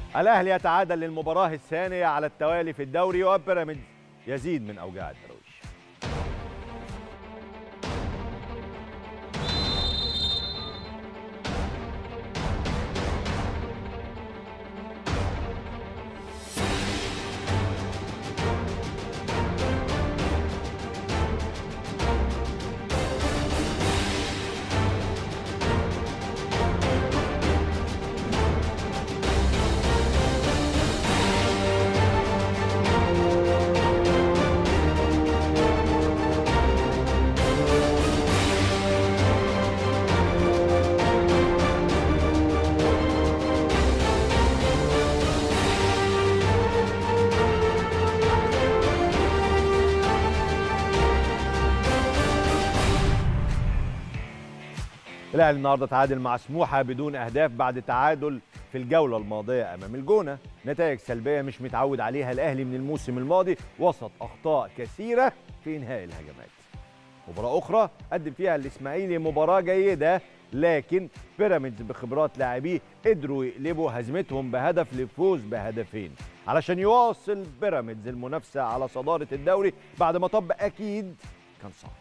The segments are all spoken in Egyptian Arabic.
الاهلي يتعادل للمباراه الثانيه على التوالي في الدوري وبيراميدز يزيد من اوجاع الدرويش الاهلي النهارده تعادل مع سموحه بدون اهداف بعد تعادل في الجوله الماضيه امام الجونه نتائج سلبيه مش متعود عليها الاهلي من الموسم الماضي وسط اخطاء كثيره في انهاء الهجمات مباراه اخرى قدم فيها الاسماعيلي مباراه جيده لكن بيراميدز بخبرات لاعبيه قدروا يقلبوا هزيمتهم بهدف للفوز بهدفين علشان يواصل بيراميدز المنافسه على صداره الدوري بعد ما طب اكيد كان صعب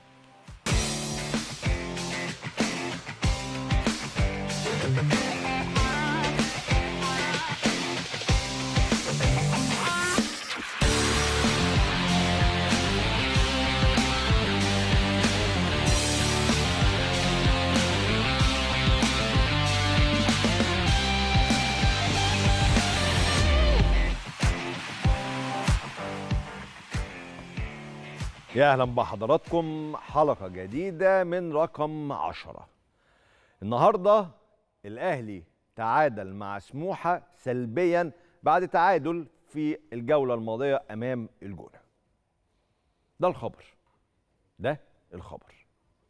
يا اهلا بحضراتكم حلقه جديده من رقم عشرة النهارده الاهلي تعادل مع سموحه سلبيا بعد تعادل في الجوله الماضيه امام الجونه ده الخبر ده الخبر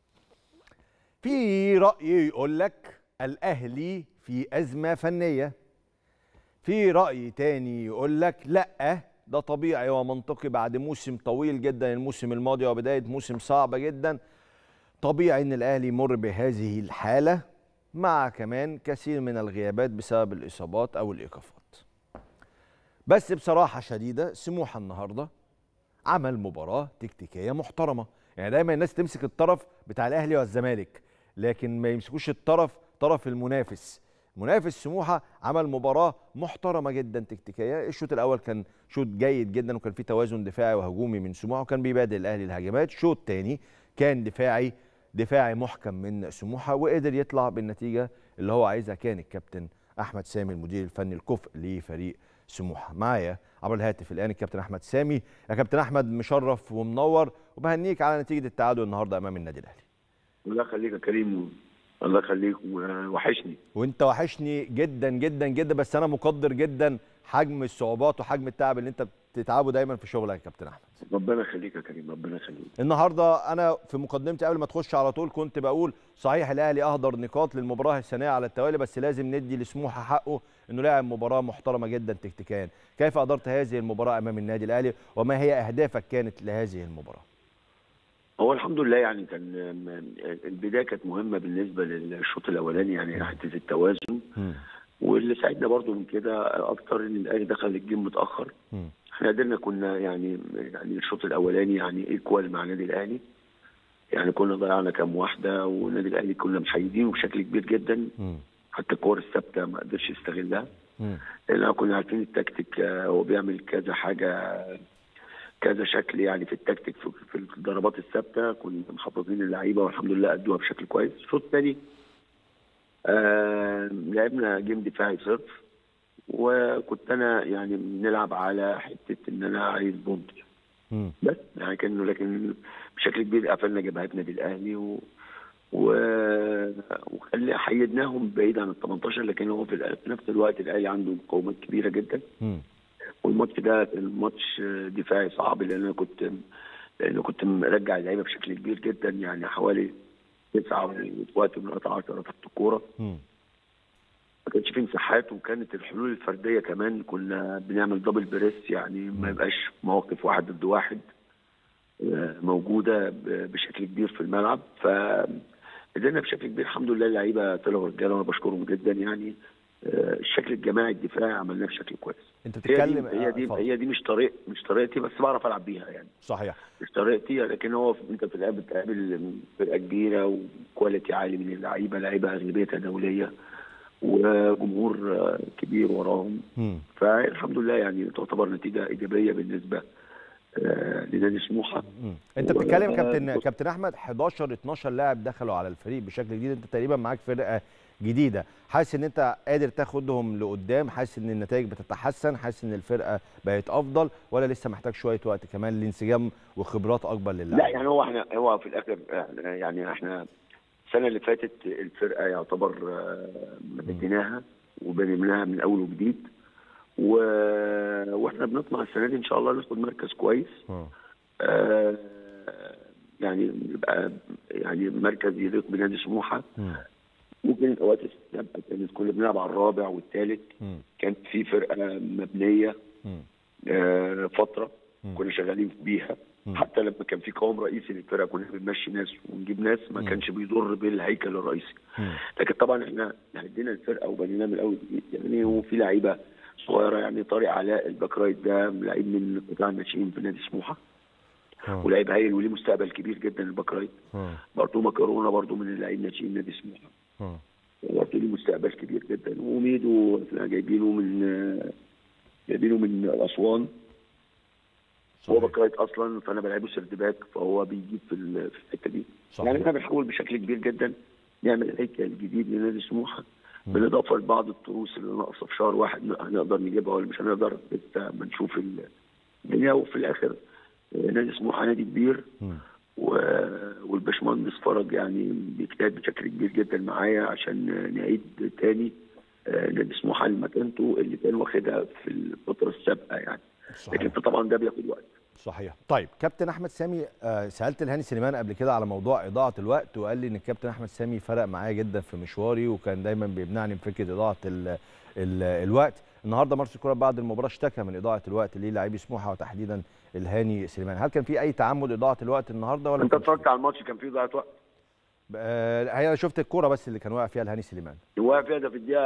في راي يقول لك الاهلي في ازمه فنيه في راي تاني يقول لك لا ده طبيعي ومنطقي بعد موسم طويل جدا الموسم الماضي وبدايه موسم صعبه جدا طبيعي ان الاهلي يمر بهذه الحاله مع كمان كثير من الغيابات بسبب الاصابات او الايقافات بس بصراحه شديده سموحه النهارده عمل مباراه تكتيكيه محترمه يعني دايما الناس تمسك الطرف بتاع الاهلي والزمالك لكن ما يمسكوش الطرف طرف المنافس منافس سموحه عمل مباراه محترمه جدا تكتيكيه الشوط الاول كان شوط جيد جدا وكان فيه توازن دفاعي وهجومي من سموحه وكان بيبادل الاهلي الهجمات شوط تاني كان دفاعي دفاعي محكم من سموحه وقدر يطلع بالنتيجه اللي هو عايزها كان الكابتن احمد سامي المدير الفني الكفء لفريق سموحه معايا عبر الهاتف الان الكابتن احمد سامي يا كابتن احمد مشرف ومنور وبهنيك على نتيجه التعادل النهارده امام النادي الاهلي الله يخليك يا كريم الله يخليك وحشني وانت وحشني جدا جدا جدا بس انا مقدر جدا حجم الصعوبات وحجم التعب اللي انت بتتعبه دايما في شغلك يا كابتن احمد ربنا يخليك يا كريم ربنا يخليك النهارده انا في مقدمتي قبل ما تخش على طول كنت بقول صحيح الاهلي اهدر نقاط للمباراه الثانيه على التوالي بس لازم ندي لسموحه حقه انه لعب مباراه محترمه جدا تكتيكيا كيف ادرت هذه المباراه امام النادي الاهلي وما هي اهدافك كانت لهذه المباراه هو الحمد لله يعني كان البدايه كانت مهمه بالنسبه للشوط الاولاني يعني حته التوازن واللي ساعدنا برضو من كده اكتر ان الاهلي دخل الجيم متاخر احنا قدرنا كنا يعني يعني الشوط الاولاني يعني ايكوال مع النادي الاهلي يعني كنا ضيعنا كام واحده والنادي الاهلي كنا محيدينه بشكل كبير جدا حتى الكور الثابته ما قدرش يستغلها لان كنا عارفين التكتيك هو بيعمل كذا حاجه كذا شكل يعني في التكتيك في الضربات الثابته كنا محافظين اللعيبه والحمد لله ادوها بشكل كويس الشوط الثاني آه لعبنا جيم دفاعي صرف وكنت انا يعني بنلعب على حته ان انا عايز بونت بس يعني كانه لكن بشكل كبير قفلنا جبهتنا بالاهلي و و وخلي حيدناهم بعيد عن ال 18 لكن هو في نفس الوقت الاهلي عنده مقاومات كبيره جدا م. والماتش ده كان ماتش دفاعي صعب لان انا كنت لان كنت مرجع اللعيبه بشكل كبير جدا يعني حوالي تسعه وفي وقت من الوقت 10 تحت الكوره ما كانش في مساحات وكانت الحلول الفرديه كمان كنا بنعمل دبل بريس يعني ما يبقاش مواقف واحد ضد واحد موجوده بشكل كبير في الملعب ف قدرنا بشكل كبير الحمد لله اللعيبه طلعوا رجاله وانا بشكرهم جدا يعني آه، الشكل الجماعي الدفاعي عملناه بشكل كويس انت هي بتتكلم دي هي دي, اتفضل. هي دي مش طريق مش طريقتي بس بعرف العب بيها يعني صحيح مش طريقتي لكن هو في- انت في الآخر بتقابل فرقه كبيره وكواليتي عالي من اللعيبه لعيبه اغلبيتها دوليه وجمهور آه، كبير وراهم مم. فالحمد لله يعني تعتبر نتيجه ايجابيه بالنسبه آه، لنادي سموحه مم. انت و- بتتكلم كابتن بص- كابتن احمد 11 12 لاعب دخلوا على الفريق بشكل جديد انت تقريبا معاك فرقه جديده حاسس ان انت قادر تاخدهم لقدام حاسس ان النتائج بتتحسن حاسس ان الفرقه بقت افضل ولا لسه محتاج شويه وقت كمان لانسجام وخبرات اكبر للاعب لا يعني هو احنا هو في الاخر إحنا- يعني احنا السنه اللي فاتت الفرقه يعتبر آه، بديناها وبنيناها من اول وجديد و... واحنا بنطمع السنه دي ان شاء الله ناخد مركز كويس مم. آه، يعني يبقى يعني مركز يليق بنادي سموحه مم. ممكن اوقات السابقه كانت كنا بنلعب على الرابع والثالث مم. كانت في فرقه مبنيه مم. آه، فتره مم. كنا شغالين بيها مم. حتى لما كان في قوام رئيسي للفرقه كنا بنمشي ناس ونجيب ناس ما مم. كانش بيضر بالهيكل الرئيسي مم. لكن طبعا احنا هدينا الفرقه وبنيناها من الاول جديد يعني وفي لعيبه صغيره يعني طارق علاء الباك رايت ده لعيب من قطاع الناشئين في نادي سموحه مم. ولعيب هايل وليه مستقبل كبير جدا الباك رايت مم. برضه مكرونه برضه من اللعيب ناشئين نادي سموحه مم. برضه ليه مستقبل كبير جدا وميدو احنا جايبينه من جايبينه من اسوان هو صحيح. باك رايت اصلا فانا بلعبه سيرد باك فهو بيجيب في ال- في الحته دي صحيح. يعني احنا بنحاول بشكل كبير جدا نعمل هيكل جديد لنادي سموحه بالاضافه لبعض التروس اللي ناقصه في شهر واحد هنقدر نجيبها ولا مش هنقدر لسه ما نشوف ال- الدنيا وفي الاخر آه، نادي سموحه نادي كبير مم. و- والباشمهندس فرج يعني بيجتهد بشكل كبير جدا معايا عشان نعيد تاني آه، نادي سموحه لمكانته اللي كان واخدها في الفتره السابقه يعني صحيح. لكن طبعا ده بياخد وقت صحيح طيب كابتن احمد سامي آه، سالت الهاني سليمان قبل كده على موضوع اضاعه الوقت وقال لي ان الكابتن احمد سامي فرق معايا جدا في مشواري وكان دايما بيمنعني من فكره اضاعه ال ال الوقت النهارده مارس الكره بعد المباراه اشتكى من اضاعه الوقت ليه لاعبي سموحه وتحديدا الهاني سليمان هل كان في اي تعمد اضاعه الوقت النهارده ولا انت ما كانش اتفرجت على الماتش كان فيه ضيعه وقت فيه؟ آه، هي انا شفت الكوره بس اللي كان واقع فيها الهاني سليمان واقف فيها ده في الدقيقه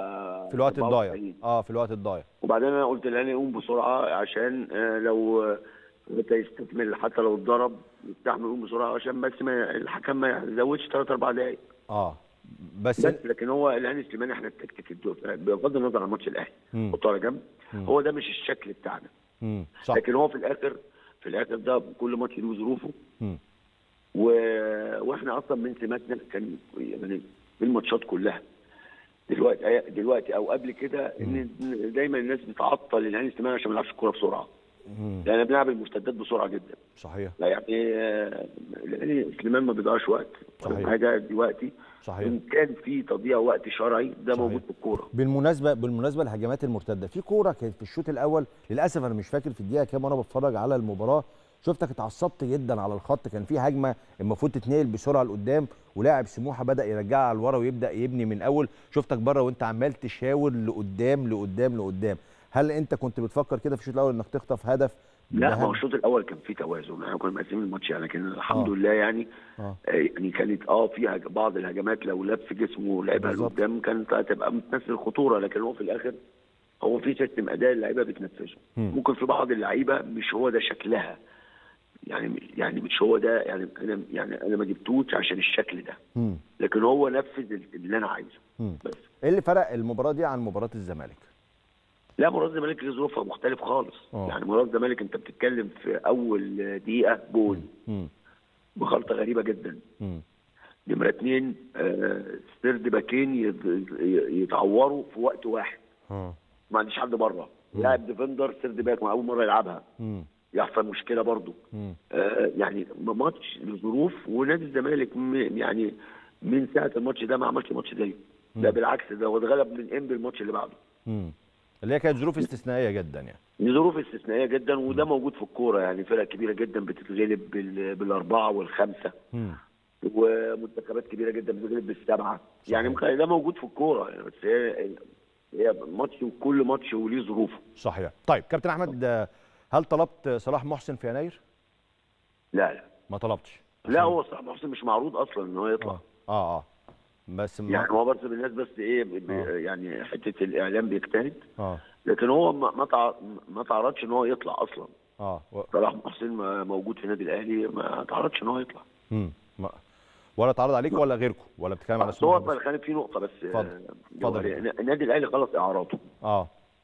في الوقت الضايع 94. اه في الوقت الضايع وبعدين انا قلت لهاني قوم بسرعه عشان آه، لو آه، انت يستكمل حتى لو اتضرب يستحمل يقوم بسرعه عشان بس ما الحكم ما يزودش ثلاث اربع دقائق اه بس بس لكن هو الهاني سليمان احنا التكتيك الدو- بغض النظر عن ماتش الاهلي مم. حطه على جنب مم. هو ده مش الشكل بتاعنا مم. صح لكن هو في الاخر في الاخر ده كل ماتش له ظروفه مم. و... واحنا اصلا من سماتنا كان يعني في الماتشات كلها دلوقتي دلوقتي او قبل كده ان دايما الناس بتعطل الهاني سليمان عشان ما يلعبش الكوره بسرعه مم. لان بنلعب المرتدات بسرعه جدا صحيح لا يعني آه، الهاني سليمان ما بيضيعش وقت صحيح. حاجه دلوقتي صحيح ان كان في تضييع وقت شرعي ده صحيح. موجود في الكوره بالمناسبه بالمناسبه الهجمات المرتده في كوره كانت في الشوط الاول للاسف انا مش فاكر في الدقيقه كام وانا بتفرج على المباراه شفتك اتعصبت جدا على الخط كان في هجمه المفروض تتنقل بسرعه لقدام ولاعب سموحه بدا يرجعها لورا ويبدا يبني من اول شفتك بره وانت عمال تشاور لقدام لقدام لقدام هل انت كنت بتفكر كده في الشوط الاول انك تخطف هدف لا ما هو بهدف؟ الشوط الاول كان فيه توازن احنا كنا مقسمين الماتش يعني لكن الحمد آه. لله يعني اه آه، يعني كانت اه فيها بعض الهجمات لو لف جسمه ولعبها بالظبط. لقدام كانت هتبقى بتمثل خطوره لكن هو في الاخر هو في سيستم اداء اللعيبه بتنفذه مم. ممكن في بعض اللعيبه مش هو ده شكلها يعني يعني مش هو ده يعني انا يعني انا ما جبتوش عشان الشكل ده مم. لكن هو نفذ اللي انا عايزه مم. بس ايه اللي فرق المباراه دي عن مباراه الزمالك لا مباراه الزمالك ليه ظروفها مختلف خالص آه. يعني مباراه الزمالك انت بتتكلم في اول دقيقه جول مم. بخلطه غريبه جدا مم. نمرة اتنين آه، سرد باكين يت- يتعوروا في وقت واحد اه ما عنديش حد بره لاعب ديفندر سرد باك ما اول مره يلعبها مم. يحصل مشكله برضه مم. آه، يعني ماتش لظروف ونادي الزمالك م- يعني من ساعه الماتش ده ما عملش ماتش زيه لا بالعكس ده هو اتغلب من انبي الماتش اللي بعده مم. اللي هي كانت ظروف استثنائيه جدا يعني دي ظروف استثنائيه جدا وده موجود في الكوره يعني فرق كبيره جدا بتتغلب بال- بالاربعه والخمسه مم. ومنتخبات كبيره جدا بتغلب بالسبعه يعني ممكن ده موجود في الكوره يعني بس هي هي ماتش وكل ماتش وليه ظروفه صحيح طيب كابتن احمد آه، هل طلبت صلاح محسن في يناير لا لا ما طلبتش لا هو صلاح محسن مش معروض اصلا ان هو يطلع اه اه اه بس ما... يعني هو برضه الناس بس ايه ب- ب- آه. يعني حته الاعلام بيجتهد اه لكن هو ما ما تع- ما تعرضش ان هو يطلع اصلا اه و... صلاح محسن ما- موجود في النادي الاهلي ما تعرضش ان هو يطلع مم. ما... ولا اتعرض عليكم ولا غيركم ولا بتتكلم على بس هو سموحه بس؟ خالد في نقطه بس اتفضل. آه، اتفضل. جوهرية. النادي الاهلي خلص اعراضه اه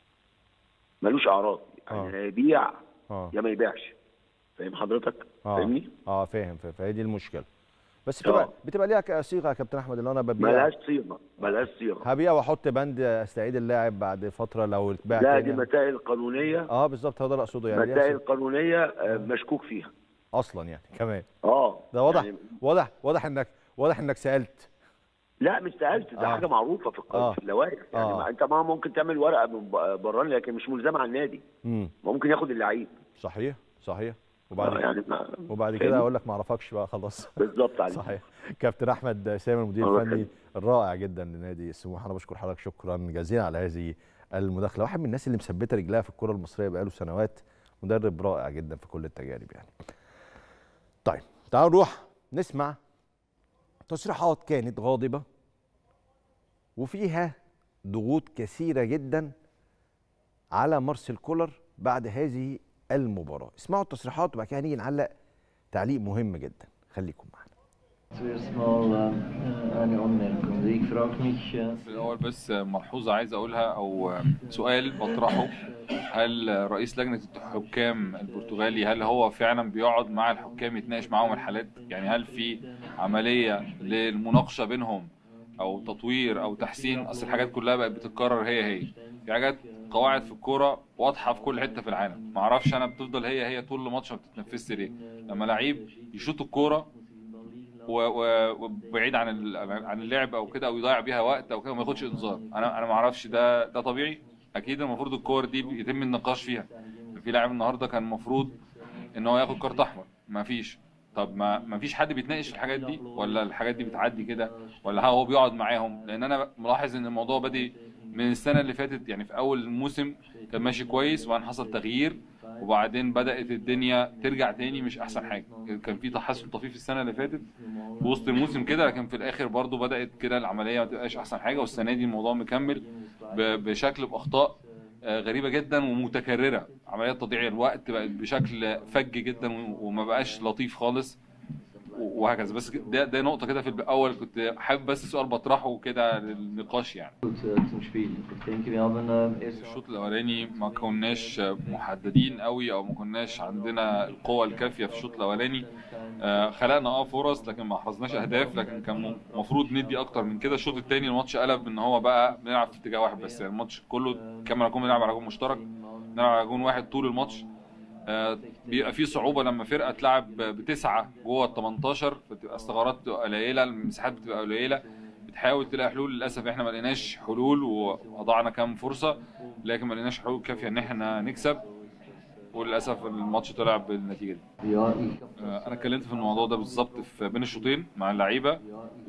ملوش اعراض يعني آه. يا يبيع اه يا ما يبيعش فاهم حضرتك؟ اه فاهمني؟ اه فاهم فاهم فهي دي المشكله بس بتبقى آه. بتبقى ليها ك- صيغه يا كابتن احمد اللي انا ببيع ملهاش صيغه ملهاش صيغه هبيع واحط بند استعيد اللاعب بعد فتره لو اتباع لا تاني. دي مسائل قانونيه اه بالظبط هو ده اللي اقصده يعني ليها مسائل صيغة. قانونيه آه، مشكوك فيها اصلا يعني كمان اه ده واضح يعني واضح واضح انك واضح انك سالت لا مش سالت ده آه. حاجه معروفه في القانون آه. في اللوائح يعني آه. ما انت ما ممكن تعمل ورقه من ب- براني لكن مش ملزمه على النادي امم ممكن ياخد اللعيب صحيح صحيح وبعد آه، يعني ما وبعد كده فاهمني؟ اقول لك ما اعرفكش بقى خلاص بالظبط عليك صحيح كابتن احمد سامي المدير الله الفني يخليك. الرائع جدا لنادي سموحه انا بشكر حضرتك شكرا جزيلا على هذه المداخله واحد من الناس اللي مثبته رجلها في الكره المصريه بقاله سنوات مدرب رائع جدا في كل التجارب يعني طيب تعالوا نروح نسمع تصريحات كانت غاضبه وفيها ضغوط كثيره جدا على مارسيل كولر بعد هذه المباراه اسمعوا التصريحات وبعد كده هنيجي نعلق تعليق مهم جدا خليكم معنا Zuerst mal äh, eine Anmerkung. Ich frage mich, äh, في الأول بس ملحوظة عايز أقولها أو سؤال بطرحه هل رئيس لجنة الحكام البرتغالي هل هو فعلا بيقعد مع الحكام يتناقش معاهم الحالات؟ يعني هل في عملية للمناقشة بينهم أو تطوير أو تحسين؟ أصل الحاجات كلها بقت بتتكرر هي هي. في حاجات قواعد في الكورة واضحة في كل حتة في العالم، معرفش أنا بتفضل هي هي طول الماتش ما بتتنفذش ليه؟ لما لعيب يشوط الكورة و- و- وبعيد عن ال- عن اللعب او كده او يضيع بيها وقت او كده وما ياخدش انذار انا انا ما اعرفش ده ده طبيعي اكيد المفروض الكور دي يتم النقاش فيها في لاعب النهارده كان المفروض ان هو ياخد كارت احمر ما فيش طب ما ما فيش حد بيتناقش في الحاجات دي ولا الحاجات دي بتعدي كده ولا هو بيقعد معاهم لان انا ملاحظ ان الموضوع بادئ من السنه اللي فاتت يعني في اول الموسم كان ماشي كويس وبعدين حصل تغيير وبعدين بدات الدنيا ترجع تاني مش احسن حاجه كان في تحسن طفيف السنه اللي فاتت في وسط الموسم كده لكن في الاخر برضو بدات كده العمليه ما تبقاش احسن حاجه والسنه دي الموضوع مكمل ب- بشكل باخطاء آه، غريبه جدا ومتكرره عمليات تضييع الوقت بقت بشكل فج جدا و- وما بقاش لطيف خالص و- وهكذا بس ده ده نقطه كده في الاول كنت حابب بس سؤال بطرحه كده للنقاش يعني gut äh, zum Spiel. Ich denke, wir haben äh, erst الشوط الاولاني ما كناش محددين قوي او ما كناش عندنا القوه الكافيه في الشوط الاولاني آه، خلقنا اه فرص لكن ما حرزناش اهداف لكن كان المفروض ندي اكتر من كده الشوط الثاني الماتش قلب ان هو بقى بنلعب في اتجاه واحد بس يعني الماتش كله كما نكون بنلعب على جون مشترك بنلعب على جون واحد طول الماتش آه، بيبقى في صعوبه لما فرقه تلعب بتسعه جوه ال 18 بتبقى الثغرات بتبقى قليله المساحات بتبقى قليله بتحاول تلاقي حلول للاسف احنا ما لقيناش حلول وضعنا كام فرصه لكن ما لقيناش حلول كافيه ان احنا نكسب وللاسف الماتش طلع بالنتيجه دي ja, ich آه، انا اتكلمت في الموضوع ده بالظبط في بين الشوطين مع اللعيبه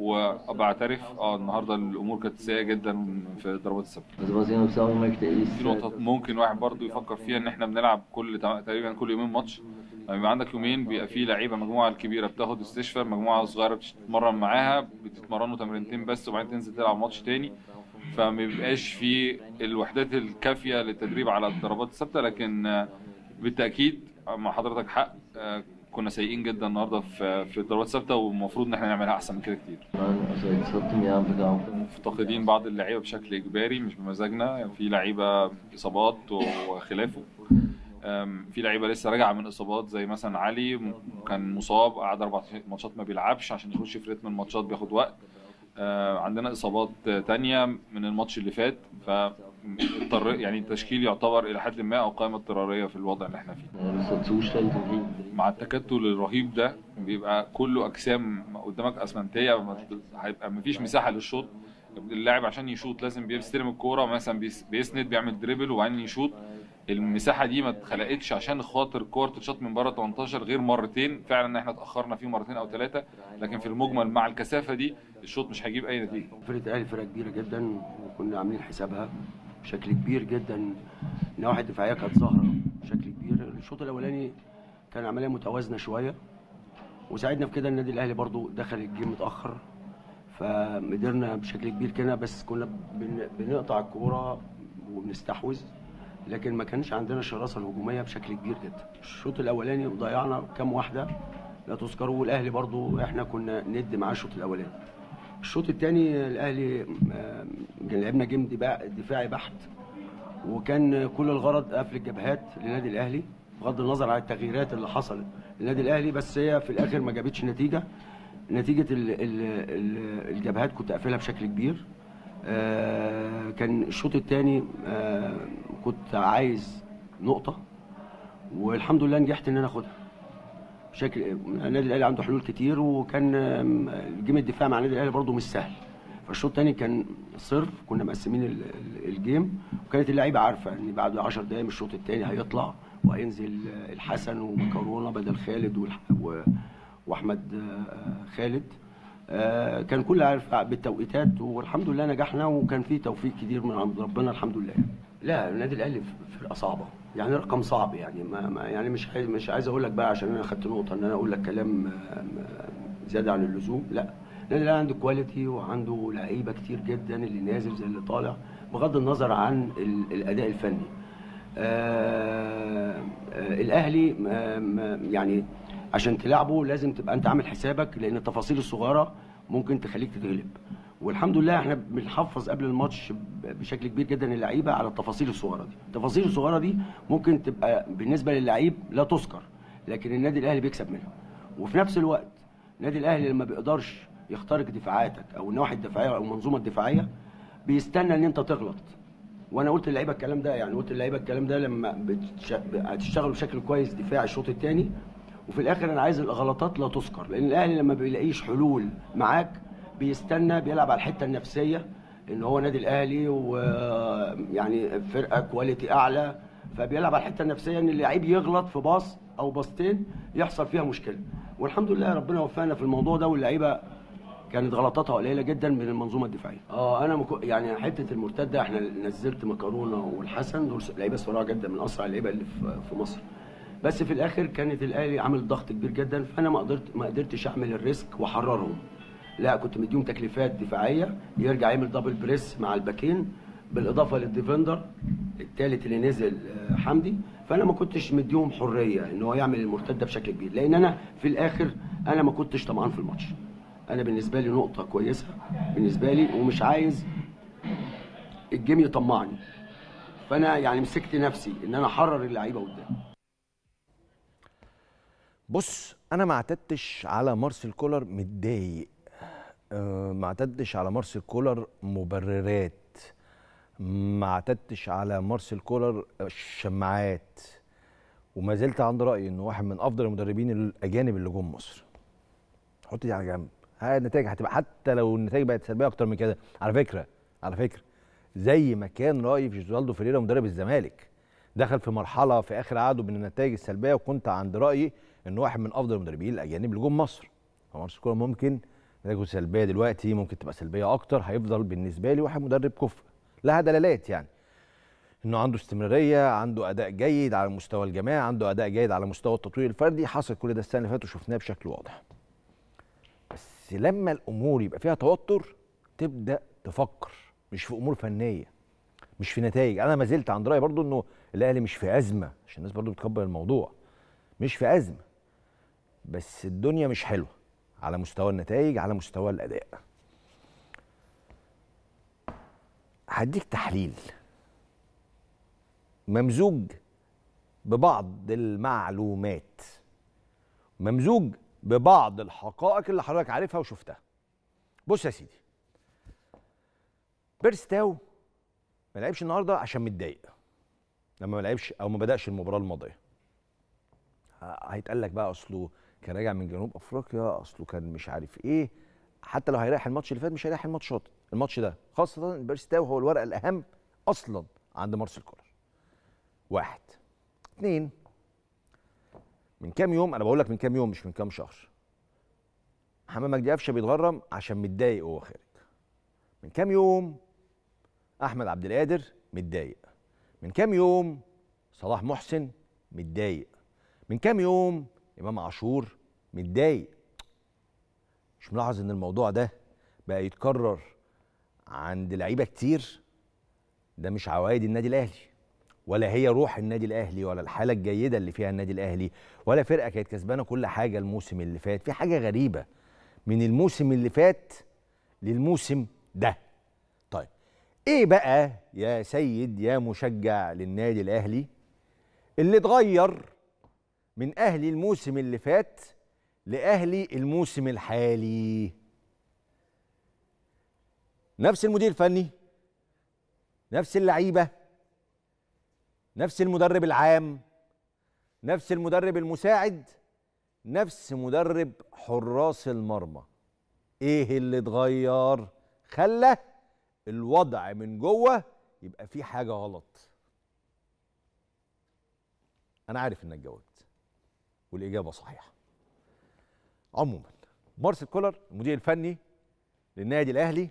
وبعترف اه النهارده الامور كانت سيئه جدا في ضربات الثابته also was ich noch sagen möchte ist, في äh, نقطة ممكن واحد برضو يفكر فيها ان احنا بنلعب كل تقريبا كل يومين ماتش لما يبقى عندك يومين بيبقى فيه لعيبة مجموعة الكبيرة بتاخد استشفاء مجموعة صغيرة بتتمرن معاها بتتمرنوا تمرينتين بس وبعدين تنزل تلعب ماتش تاني فما بيبقاش في الوحدات الكافية للتدريب على الضربات الثابتة لكن آه، بالتأكيد مع حضرتك حق آه، كنا سيئين جدا النهارده في في الضربات الثابتة والمفروض ان احنا نعملها احسن من كده كتير nein, also jetzt hatten wir einfach auch مفتقدين بعض اللعيبه بشكل اجباري مش بمزاجنا يعني في لعيبه اصابات وخلافه أم، في لعيبه لسه راجعه من اصابات زي مثلا علي م- كان مصاب قعد اربع ماتشات ما بيلعبش عشان يخش في رتم الماتشات بياخد وقت آه، عندنا اصابات تانية من الماتش اللي فات فاضطر يعني التشكيل يعتبر الى حد ما او قائمه اضطراريه في الوضع اللي احنا فيه äh, so zustellt und hinten مع التكتل الرهيب ده بيبقى كله اجسام قدامك اسمنتيه ما- هيبقى مفيش مساحه للشوط اللاعب عشان يشوط لازم بيستلم الكوره مثلا بيس- بيسند بيعمل دريبل وبعدين يشوط المساحه دي ما اتخلقتش عشان خاطر الكور تتشاط من بره 18 غير مرتين فعلا احنا اتاخرنا فيه مرتين او ثلاثه لكن في المجمل مع الكثافه دي الشوط مش هيجيب اي نتيجه فرقه الاهلي فرقه كبيره جدا وكنا عاملين حسابها بشكل كبير جدا النواحي الدفاعيه كانت ظاهره بشكل كبير الشوط الاولاني كان عمليه متوازنه شويه وساعدنا في كده النادي الاهلي برضو دخل الجيم متاخر فقدرنا بشكل كبير كده بس كنا بن- بنقطع الكوره وبنستحوذ لكن ما كانش عندنا الشراسه الهجوميه بشكل كبير جدا الشوط الاولاني ضيعنا كام واحده لا تذكر والاهلي برضو احنا كنا ند معاه الشوط الاولاني الشوط الثاني الاهلي آه، كان لعبنا جيم دفاع- دفاعي بحت وكان كل الغرض قفل الجبهات للنادي الاهلي بغض النظر عن التغييرات اللي حصلت للنادي الاهلي بس هي في الاخر ما جابتش نتيجه نتيجه ال ال ال الجبهات كنت قافلها بشكل كبير آه، كان الشوط الثاني كنت عايز نقطه والحمد لله نجحت ان انا اخدها بشكل النادي الاهلي عنده حلول كتير وكان آم، الجيم الدفاع مع النادي الاهلي برضه مش سهل فالشوط الثاني كان صرف كنا مقسمين ال- ال- الجيم وكانت اللعيبه عارفه ان بعد 10 دقائق من الشوط الثاني هيطلع وهينزل آه، الحسن ومكرونه بدل خالد والح- و- واحمد آه، خالد آه، كان كل عارف بالتوقيتات والحمد لله نجحنا وكان في توفيق كتير من عند ربنا الحمد لله لا النادي الاهلي فرقه صعبه يعني رقم صعب يعني ما ما يعني مش عايز مش عايز اقول لك بقى عشان انا خدت نقطه ان انا اقول لك كلام آه، آه، زياده عن اللزوم لا النادي الاهلي عنده كواليتي وعنده لعيبه كتير جدا اللي نازل زي اللي طالع بغض النظر عن ال- الاداء الفني آه، آه، الاهلي آه، ما- يعني عشان تلعبه لازم تبقى انت عامل حسابك لان التفاصيل الصغيره ممكن تخليك تتغلب والحمد لله احنا بنحفظ قبل الماتش ب- بشكل كبير جدا اللعيبه على التفاصيل الصغيره دي التفاصيل الصغيره دي ممكن تبقى بالنسبه للعيب لا تذكر لكن النادي الاهلي بيكسب منها وفي نفس الوقت النادي الاهلي لما بيقدرش يخترق دفاعاتك او النواحي الدفاعيه او المنظومه الدفاعيه بيستنى ان انت تغلط وانا قلت للعيبه الكلام ده يعني قلت للعيبه الكلام ده لما بتش... هتشتغلوا بشكل كويس دفاع الشوط الثاني وفي الاخر انا عايز الغلطات لا تذكر لان الاهلي لما بيلاقيش حلول معاك بيستنى بيلعب على الحته النفسيه ان هو نادي الاهلي ويعني فرقه كواليتي اعلى فبيلعب على الحته النفسيه ان اللعيب يغلط في باص او باصتين يحصل فيها مشكله والحمد لله ربنا وفقنا في الموضوع ده واللعيبه كانت غلطاتها قليله جدا من المنظومه الدفاعيه. اه انا مكو يعني حته المرتده احنا نزلت مكرونه والحسن دول لعيبه سرعه جدا من اسرع اللعيبه اللي في في مصر. بس في الاخر كانت الاهلي عامل ضغط كبير جدا فانا ما قدرت ما قدرتش اعمل الريسك واحررهم. لا كنت مديهم تكليفات دفاعيه يرجع يعمل دبل بريس مع الباكين بالاضافه للديفندر الثالث اللي نزل آه، حمدي فانا ما كنتش مديهم حريه ان هو يعمل المرتده بشكل كبير لان انا في الاخر انا ما كنتش طمعان في الماتش. انا بالنسبه لي نقطه كويسه بالنسبه لي ومش عايز الجيم يطمعني فانا يعني مسكت نفسي ان انا احرر اللعيبه قدام بص انا ما اعتدتش على مارسيل كولر متضايق أه ما اعتدتش على مارسيل كولر مبررات ما اعتدتش على مارسيل كولر شماعات وما زلت عند رايي انه واحد من افضل المدربين الاجانب اللي جم مصر حط دي على جنب ها النتائج هتبقى حتى لو النتائج بقت سلبيه اكتر من كده على فكره على فكره زي ما كان رايي في جوزالدو فيريرا مدرب الزمالك دخل في مرحله في اخر عقده من النتائج السلبيه وكنت عند رايي انه واحد من افضل المدربين الاجانب اللي جم مصر فمارسيل كولر ممكن نتائجه سلبيه دلوقتي ممكن تبقى سلبيه اكتر هيفضل بالنسبه لي واحد مدرب كفء لها دلالات يعني انه عنده استمراريه عنده اداء جيد على مستوى الجماعه عنده اداء جيد على مستوى التطوير الفردي حصل كل ده السنه اللي فاتت وشفناه بشكل واضح بس لما الامور يبقى فيها توتر تبدا تفكر مش في امور فنيه مش في نتائج انا ما زلت عند رايي برضو انه الاهلي مش في ازمه عشان الناس برضو بتكبر الموضوع مش في ازمه بس الدنيا مش حلوه على مستوى النتائج على مستوى الاداء هديك تحليل ممزوج ببعض المعلومات ممزوج ببعض الحقائق اللي حضرتك عارفها وشفتها بص يا سيدي بيرستاو ما لعبش النهارده عشان متضايق لما ما لعبش او ما بداش المباراه الماضيه ه- هيتقال لك بقى اصله كان راجع من جنوب افريقيا اصله كان مش عارف ايه حتى لو هيريح الماتش اللي فات مش هيريح الماتشات الماتش ده خاصه إن بيرستاو هو الورقه الاهم اصلا عند مارسيل كولر واحد اتنين من كام يوم انا بقول لك من كام يوم مش من كام شهر محمد مجدي قفشه بيتغرم عشان متضايق وهو خارج من كام يوم احمد عبد القادر متضايق من كام يوم صلاح محسن متضايق من كام يوم امام عاشور متضايق مش ملاحظ ان الموضوع ده بقى يتكرر عند لعيبه كتير ده مش عوائد النادي الاهلي ولا هي روح النادي الاهلي ولا الحاله الجيده اللي فيها النادي الاهلي ولا فرقه كانت كسبانه كل حاجه الموسم اللي فات في حاجه غريبه من الموسم اللي فات للموسم ده طيب ايه بقى يا سيد يا مشجع للنادي الاهلي اللي اتغير من اهلي الموسم اللي فات لاهلي الموسم الحالي نفس المدير الفني نفس اللعيبه نفس المدرب العام نفس المدرب المساعد نفس مدرب حراس المرمى ايه اللي اتغير خلى الوضع من جوه يبقى في حاجه غلط انا عارف انك جاوبت والاجابه صحيحه عموما مارسيل كولر المدير الفني للنادي الاهلي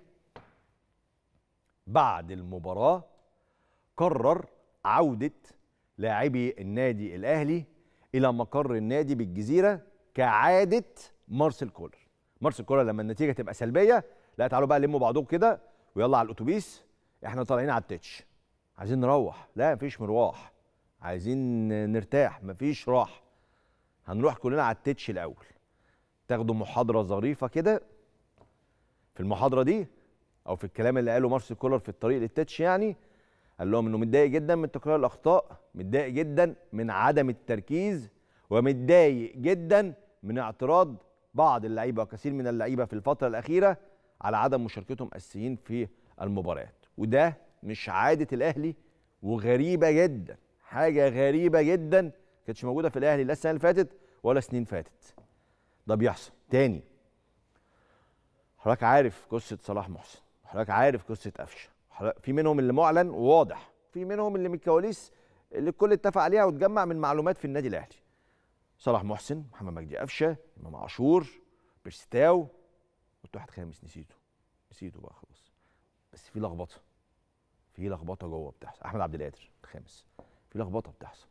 بعد المباراه قرر عوده لاعبي النادي الاهلي الى مقر النادي بالجزيره كعاده مارسيل كولر مارسيل كولر لما النتيجه تبقى سلبيه لا تعالوا بقى لموا بعضكم كده ويلا على الاتوبيس احنا طالعين على التتش عايزين نروح لا مفيش مروح عايزين نرتاح مفيش راحه هنروح كلنا على التتش الاول تاخدوا محاضره ظريفه كده في المحاضره دي او في الكلام اللي قاله مارسيل كولر في الطريق للتتش يعني قال لهم انه متضايق جدا من تكرار الاخطاء متضايق جدا من عدم التركيز ومتضايق جدا من اعتراض بعض اللعيبه وكثير من اللعيبه في الفتره الاخيره على عدم مشاركتهم اساسيين في المباريات وده مش عاده الاهلي وغريبه جدا حاجه غريبه جدا كانتش موجوده في الاهلي لا السنه اللي فاتت ولا سنين فاتت ده بيحصل تاني حضرتك عارف قصه صلاح محسن حضرتك عارف قصه قفشه في منهم اللي معلن وواضح في منهم اللي من الكواليس اللي الكل اتفق عليها واتجمع من معلومات في النادي الاهلي صلاح محسن محمد مجدي قفشه امام عاشور بيرستاو قلت واحد خامس نسيته نسيته بقى خلاص بس في لخبطه في لخبطه جوه بتحصل احمد عبد القادر الخامس في لخبطه بتحصل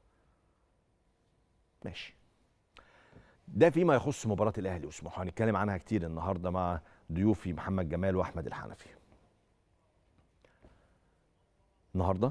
ماشي ده فيما يخص مباراه الاهلي وسموحه هنتكلم عنها كتير النهارده مع ضيوفي محمد جمال واحمد الحنفي النهارده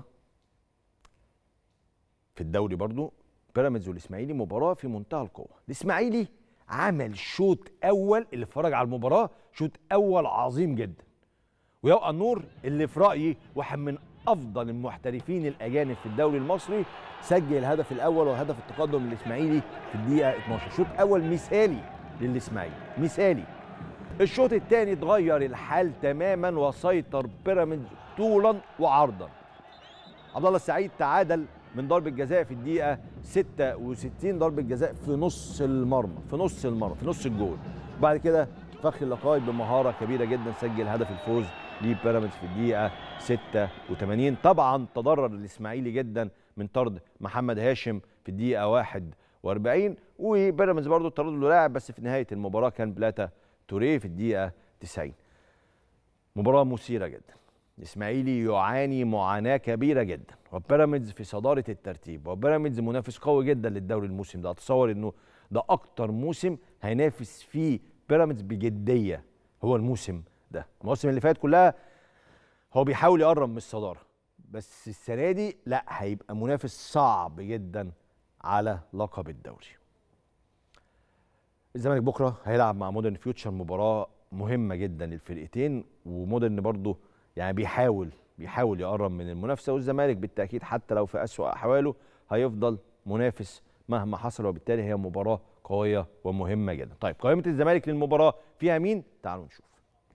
في الدوري برضو بيراميدز والاسماعيلي مباراه في منتهى القوه الاسماعيلي عمل شوط اول اللي اتفرج على المباراه شوط اول عظيم جدا ويبقى النور اللي في رايي واحد من افضل المحترفين الاجانب في الدوري المصري سجل الهدف الاول وهدف التقدم للاسماعيلي في الدقيقه 12 شوط اول مثالي للاسماعيلي مثالي الشوط الثاني اتغير الحال تماما وسيطر بيراميدز طولا وعرضا عبد الله السعيد تعادل من ضربه جزاء في الدقيقه 66 ضربه جزاء في نص المرمى في نص المرمى في نص الجول وبعد كده فخر اللقاء بمهاره كبيره جدا سجل هدف الفوز لبيراميدز في الدقيقه 86 طبعا تضرر الاسماعيلي جدا من طرد محمد هاشم في الدقيقه 41 وبيراميدز برضه طرد له لاعب بس في نهايه المباراه كان بلاتا توريه في الدقيقه 90 مباراه مثيره جدا الاسماعيلي يعاني معاناه كبيره جدا وبيراميدز في صداره الترتيب وبيراميدز منافس قوي جدا للدوري الموسم ده اتصور انه ده اكتر موسم هينافس فيه بيراميدز بجديه هو الموسم ده المواسم اللي فاتت كلها هو بيحاول يقرب من الصداره بس السنه دي لا هيبقى منافس صعب جدا على لقب الدوري الزمالك بكره هيلعب مع مودرن فيوتشر مباراه مهمه جدا للفرقتين ومودرن برضه يعني بيحاول بيحاول يقرب من المنافسه والزمالك بالتاكيد حتى لو في اسوا احواله هيفضل منافس مهما حصل وبالتالي هي مباراه قويه ومهمه جدا طيب قائمه الزمالك للمباراه فيها مين تعالوا نشوف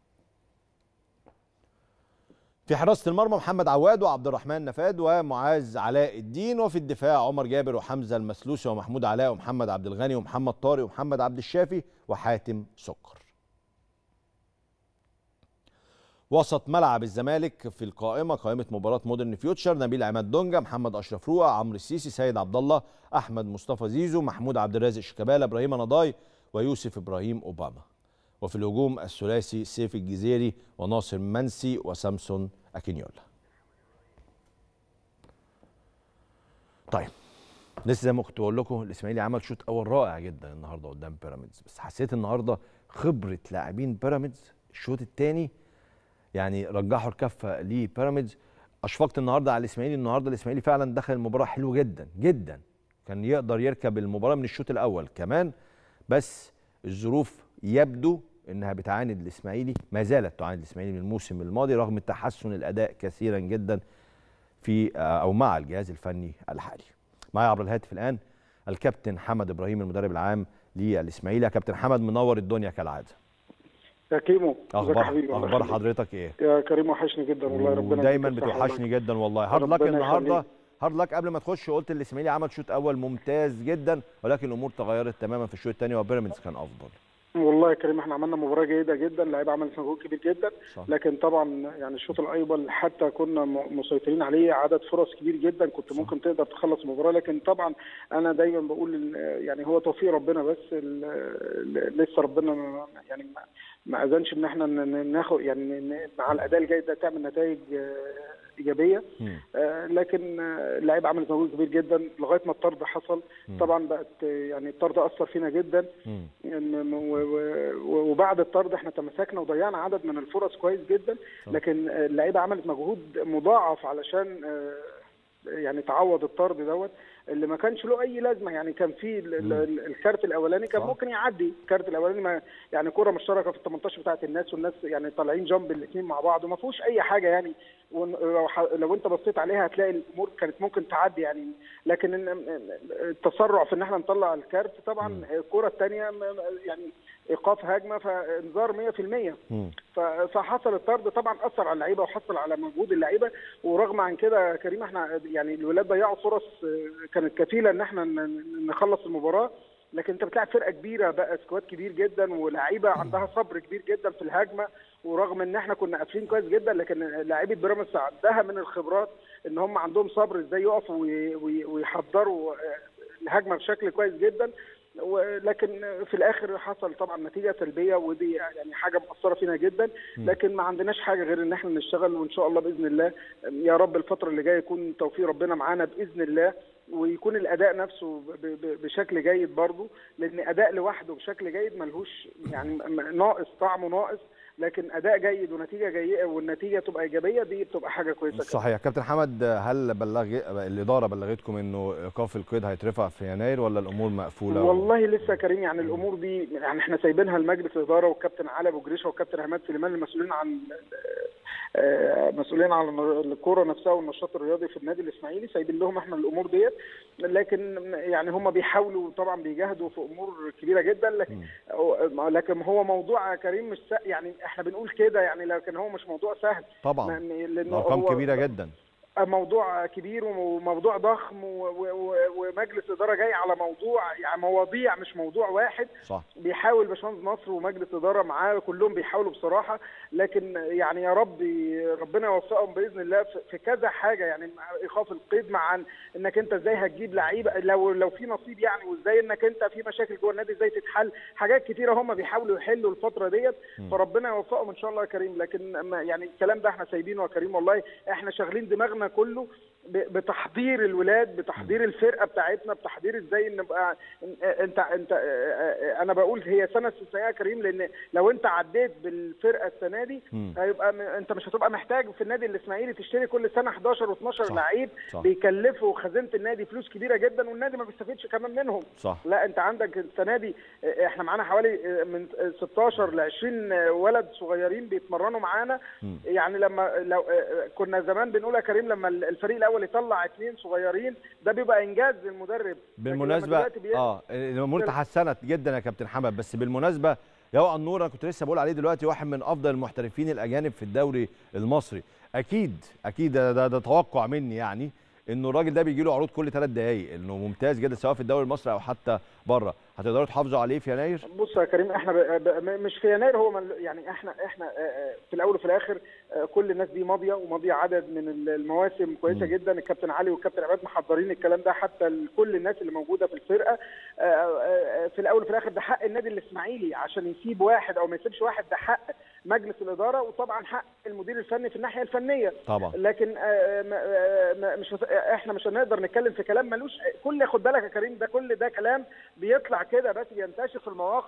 في حراسه المرمى محمد عواد وعبد الرحمن نفاد ومعاذ علاء الدين وفي الدفاع عمر جابر وحمزه المسلوسي ومحمود علاء ومحمد عبد الغني ومحمد طارق ومحمد عبد الشافي وحاتم سكر وسط ملعب الزمالك في القائمه قائمه مباراه مودرن فيوتشر نبيل عماد دونجا محمد اشرف روقه عمرو السيسي سيد عبد الله احمد مصطفى زيزو محمود عبد الرازق شيكابالا ابراهيم نضاي ويوسف ابراهيم اوباما وفي الهجوم الثلاثي سيف الجزيري وناصر منسي وسامسون اكينيولا طيب لسه زي ما كنت بقول لكم الاسماعيلي عمل شوط اول رائع جدا النهارده قدام بيراميدز بس حسيت النهارده خبره لاعبين بيراميدز الشوط الثاني يعني رجحوا الكفه لبيراميدز اشفقت النهارده على الاسماعيلي النهارده الاسماعيلي فعلا دخل المباراه حلو جدا جدا كان يقدر يركب المباراه من الشوط الاول كمان بس الظروف يبدو انها بتعاند الاسماعيلي ما زالت تعاند الاسماعيلي من الموسم الماضي رغم تحسن الاداء كثيرا جدا في او مع الجهاز الفني الحالي. معايا عبر الهاتف الان الكابتن حمد ابراهيم المدرب العام للاسماعيلي يا كابتن حمد منور الدنيا كالعاده. يا كيمو ازيك يا اخبار حبيبي الله اخبار يخليك. حضرتك ايه؟ يا كريم وحشني جدا والله ربنا دايما يديك الصحة بتوحشني والله. جدا والله هارد لك ربنا النهارده يخليك. هارد لك قبل ما تخش قلت الاسماعيلي عمل شوط اول ممتاز جدا ولكن الامور تغيرت تماما في الشوط الثاني وبيراميدز كان افضل. والله يا كريم احنا عملنا مباراه جيده جدا اللعيبه عملت مجهود كبير جدا صح. لكن طبعا يعني الشوط الاول حتى كنا م- مسيطرين عليه عدد فرص كبير جدا كنت ممكن تقدر تخلص المباراه لكن طبعا انا دايما بقول إن يعني هو توفيق ربنا بس ال- ال- لسه ربنا ما- يعني ما- ما اذنش ان احنا ن- ن- ناخد يعني ن- مع الاداء الجيد ده تعمل نتائج آه، ايجابيه مم. آه، لكن آه، اللعيبه عملت مجهود كبير جدا لغايه ما الطرد حصل طبعا بقت آه، يعني الطرد اثر فينا جدا مم. إن- و- و- وبعد الطرد احنا تمسكنا وضيعنا عدد من الفرص كويس جدا لكن آه، اللعيبه عملت مجهود مضاعف علشان آه، يعني تعوض الطرد دوت اللي ما كانش له اي لازمه يعني كان في ال- ال- ال- الكارت الاولاني كان صح. ممكن يعدي الكارت الاولاني ما يعني كره مشتركه في ال 18 بتاعت الناس والناس يعني طالعين جنب الاثنين مع بعض وما فيهوش اي حاجه يعني ون- لو ح- لو انت بصيت عليها هتلاقي الامور كانت ممكن تعدي يعني لكن إن- التسرع في ان احنا نطلع الكارت طبعا الكره الثانيه يعني ايقاف هجمه فانذار 100% مم. ف- فحصل الطرد طبعا اثر على اللعيبه وحصل على مجهود اللعيبه ورغم عن كده يا كريم احنا يعني الولاد ضيعوا فرص آه، كانت كفيله ان احنا ن- ن- نخلص المباراه لكن انت بتلعب فرقه كبيره بقى سكواد كبير جدا ولاعيبه عندها صبر كبير جدا في الهجمه ورغم ان احنا كنا قافلين كويس جدا لكن لاعيبه بيراميدز عندها من الخبرات ان هم عندهم صبر ازاي يقفوا وي- وي- ويحضروا آه، الهجمه بشكل كويس جدا ولكن في الاخر حصل طبعا نتيجه سلبيه ودي يعني حاجه مؤثره فينا جدا لكن ما عندناش حاجه غير ان احنا نشتغل وان شاء الله باذن الله يا رب الفتره اللي جايه يكون توفيق ربنا معانا باذن الله ويكون الاداء نفسه ب- ب- بشكل جيد برضه لان اداء لوحده بشكل جيد ملهوش يعني م- ناقص طعمه ناقص لكن اداء جيد ونتيجه جيده والنتيجه تبقى ايجابيه دي بتبقى حاجه كويسه كمان. صحيح كابتن حمد هل بلغ الاداره بلغتكم انه ايقاف القيد هيترفع في يناير ولا الامور مقفوله والله لسه يا كريم يعني الامور دي يعني احنا سايبينها لمجلس الاداره والكابتن علي ابو جريشه والكابتن عماد سليمان المسؤولين عن آه، مسؤولين عن الكوره نفسها والنشاط الرياضي في النادي الاسماعيلي سايبين لهم احنا الامور ديت لكن يعني هم بيحاولوا طبعا بيجاهدوا في امور كبيره جدا لكن لكن هو موضوع يا كريم مش سهل يعني احنا بنقول كده يعني لكن هو مش موضوع سهل طبعا م- لأنه ارقام هو- كبيره جدا موضوع كبير وموضوع ضخم و- و- و- ومجلس اداره جاي على موضوع يعني مواضيع مش موضوع واحد صح بيحاول باشمهندس نصر ومجلس اداره معاه كلهم بيحاولوا بصراحه لكن يعني يا رب ربنا يوفقهم باذن الله في- في كذا حاجه يعني مع ايقاف القيد مع انك انت ازاي هتجيب لعيبه لو لو في نصيب يعني وازاي انك انت في مشاكل جوه النادي ازاي تتحل حاجات كتيره هم بيحاولوا يحلوا الفتره ديت فربنا يوفقهم ان شاء الله يا كريم لكن ما- يعني الكلام ده احنا سايبينه يا كريم والله احنا شاغلين دماغنا كله ب- بتحضير الولاد بتحضير الفرقه بتاعتنا بتحضير ازاي نبقى انت انت انا بقول هي سنه استثنائيه يا كريم لان لو انت عديت بالفرقه السنه دي مم. هيبقى م- انت مش هتبقى محتاج في النادي الاسماعيلي تشتري كل سنه 11 و12 صح. لعيب صح. بيكلفوا خزينه النادي فلوس كبيره جدا والنادي ما بيستفيدش كمان منهم صح لا انت عندك السنه دي اه، احنا معانا حوالي اه، من 16 ل 20 ولد صغيرين بيتمرنوا معانا مم. يعني لما لو اه، كنا زمان بنقول يا كريم لما الفريق الاول يطلع اثنين صغيرين ده بيبقى انجاز للمدرب لكن لما بالمناسبه دلوقتي بي- اه الامور تحسنت جدا يا كابتن حمد بس بالمناسبه يا النور انا كنت لسه بقول عليه دلوقتي واحد من افضل المحترفين الاجانب في الدوري المصري اكيد اكيد ده, ده, ده توقع مني يعني انه الراجل ده بيجي له عروض كل ثلاث دقائق انه ممتاز جدا سواء في الدوري المصري او حتى بره هتقدروا تحافظوا عليه في يناير بص يا كريم احنا ب... ب... مش في يناير هو من... يعني احنا احنا اه، اه، في الاول وفي الاخر اه، كل الناس دي ماضيه وماضيه عدد من المواسم كويسه جدا الكابتن علي والكابتن عماد محضرين الكلام ده حتى لكل الناس اللي موجوده في الفرقه اه، اه، في الاول وفي الاخر ده حق النادي الاسماعيلي عشان يسيب واحد او ما يسيبش واحد ده حق مجلس الاداره وطبعا حق المدير الفني في الناحيه الفنيه طبعا لكن آه، ما- آه، ما- مش احنا مش هنقدر نتكلم في كلام ملوش كل خد بالك يا كريم ده كل ده كلام بيطلع كده بس بينتشر في المواقع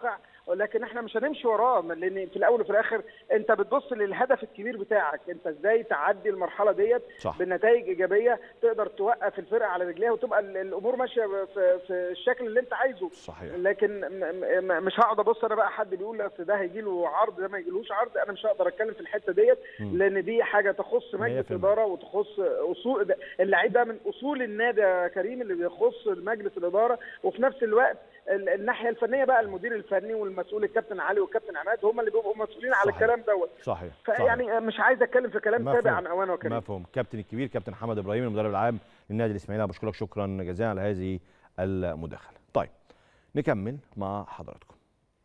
لكن احنا مش هنمشي وراه لان في الاول وفي الاخر انت بتبص للهدف الكبير بتاعك انت ازاي تعدي المرحله ديت صح. بنتائج ايجابيه تقدر توقف الفرقه على رجليها وتبقى ال- الامور ماشيه في, في الشكل اللي انت عايزه صحيح. لكن م- م- مش هقعد ابص انا بقى حد بيقول اصل ده هيجي له عرض ده ما يجيلوش عرض انا مش هقدر اتكلم في الحته ديت لان دي حاجه تخص مجلس 100%. اداره وتخص اصول ده- اللعيب ده من اصول النادي يا كريم اللي بيخص مجلس الاداره وفي نفس الوقت ال- الناحيه الفنيه بقى المدير الفني والمسؤول الكابتن علي والكابتن عماد هم اللي بيبقوا مسؤولين على صحيح. الكلام دوت صحيح صحيح. فيعني مش عايز اتكلم في كلام مفهوم. تابع عن اوانه يا كريم مفهوم كابتن الكبير كابتن حمد ابراهيم المدرب العام للنادي الاسماعيلي أنا بشكرك شكرا جزيلا على هذه المداخله طيب نكمل مع حضراتكم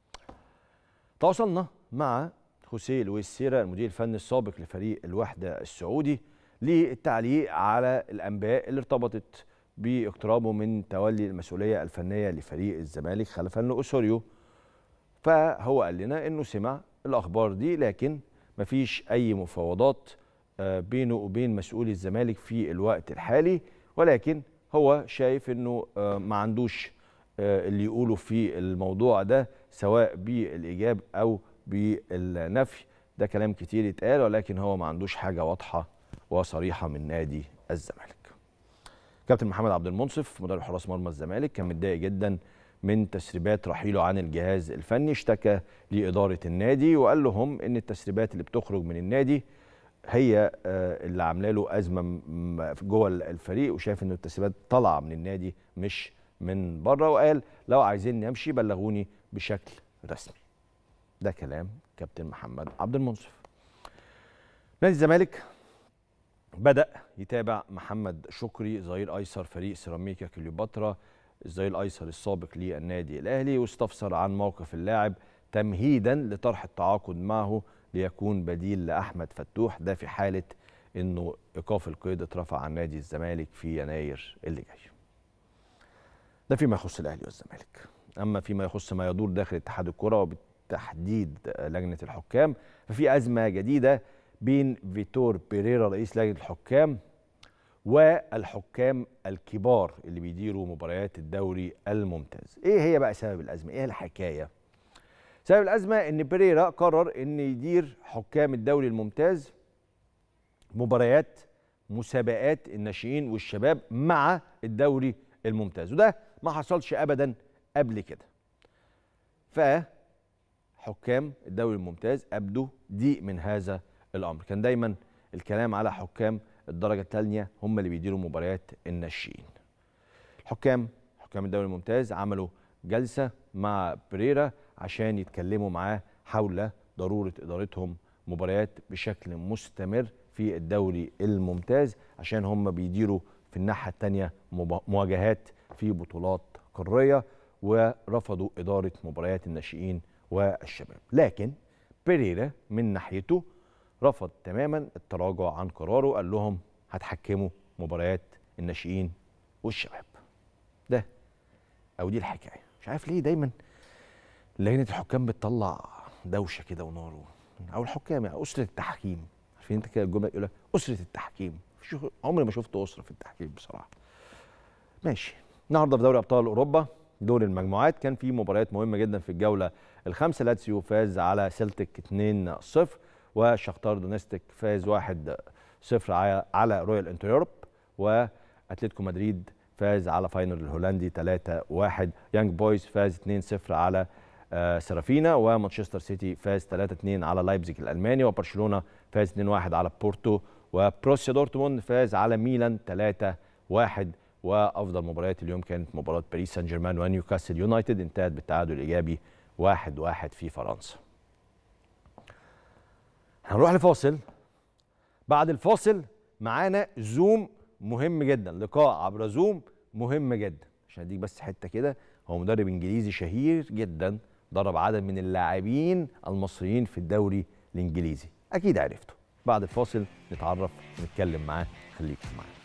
تواصلنا مع خوسيه لويس سيرا المدير الفني السابق لفريق الوحده السعودي للتعليق على الانباء اللي ارتبطت باقترابه من تولي المسؤوليه الفنيه لفريق الزمالك خلفا لاوسوريو فهو قال لنا انه سمع الاخبار دي لكن مفيش اي مفاوضات آه، بينه وبين مسؤولي الزمالك في الوقت الحالي ولكن هو شايف انه آه، ما عندوش آه، اللي يقوله في الموضوع ده سواء بالايجاب او بالنفي ده كلام كتير يتقال ولكن هو ما عندوش حاجه واضحه وصريحه من نادي الزمالك كابتن محمد عبد المنصف مدرب حراس مرمى الزمالك كان متضايق جدا من تسريبات رحيله عن الجهاز الفني اشتكى لإدارة النادي وقال لهم ان التسريبات اللي بتخرج من النادي هي آه، اللي عامله له ازمه م- م- جوه الفريق وشايف ان التسريبات طالعه من النادي مش من بره وقال لو عايزيني امشي بلغوني بشكل رسمي ده كلام كابتن محمد عبد المنصف نادي الزمالك بدأ يتابع محمد شكري ظهير ايسر فريق سيراميكا كليوباترا الظهير الايسر السابق للنادي الاهلي واستفسر عن موقف اللاعب تمهيدا لطرح التعاقد معه ليكون بديل لاحمد فتوح ده في حاله انه ايقاف القيد اترفع عن نادي الزمالك في يناير اللي جاي. ده فيما يخص الاهلي والزمالك. اما فيما يخص ما يدور داخل اتحاد الكره وبالتحديد لجنه الحكام ففي ازمه جديده بين فيتور بيريرا رئيس لجنه الحكام والحكام الكبار اللي بيديروا مباريات الدوري الممتاز ايه هي بقى سبب الازمه ايه الحكايه سبب الازمه ان بيريرا قرر ان يدير حكام الدوري الممتاز مباريات مسابقات الناشئين والشباب مع الدوري الممتاز وده ما حصلش ابدا قبل كده فحكام الدوري الممتاز ابدوا ضيق من هذا الامر كان دايما الكلام على حكام الدرجه الثانيه هم اللي بيديروا مباريات الناشئين الحكام حكام الدوري الممتاز عملوا جلسه مع بريرا عشان يتكلموا معاه حول ضروره ادارتهم مباريات بشكل مستمر في الدوري الممتاز عشان هم بيديروا في الناحيه الثانيه مواجهات في بطولات قاريه ورفضوا اداره مباريات الناشئين والشباب لكن بيريرا من ناحيته رفض تماما التراجع عن قراره قال لهم هتحكموا مباريات الناشئين والشباب ده او دي الحكايه مش عارف ليه دايما لجنه الحكام بتطلع دوشه كده ونار او الحكام يعني اسره التحكيم عارفين انت كده الجمله يقول لك اسره التحكيم شو عمري ما شفت اسره في التحكيم بصراحه ماشي النهارده في دوري ابطال اوروبا دور المجموعات كان في مباريات مهمه جدا في الجوله الخامسه لاتسيو فاز على سيلتيك 2-0 وشختار دونيستيك فاز 1-0 على رويال انتريورب واتلتيكو مدريد فاز على فاينل الهولندي 3-1 يانج بويز فاز 2-0 على آه سرافينا ومانشستر سيتي فاز 3-2 على لايبزيج الالماني وبرشلونه فاز 2-1 على بورتو وبروسيا دورتموند فاز على ميلان 3-1 وافضل مباريات اليوم كانت مباراه باريس سان جيرمان ونيوكاسل يونايتد انتهت بالتعادل الايجابي 1-1 في فرنسا. هنروح لفاصل بعد الفاصل معانا زوم مهم جدا لقاء عبر زوم مهم جدا عشان اديك بس حته كده هو مدرب انجليزي شهير جدا درب عدد من اللاعبين المصريين في الدوري الانجليزي اكيد عرفته بعد الفاصل نتعرف ونتكلم معاه خليكم معانا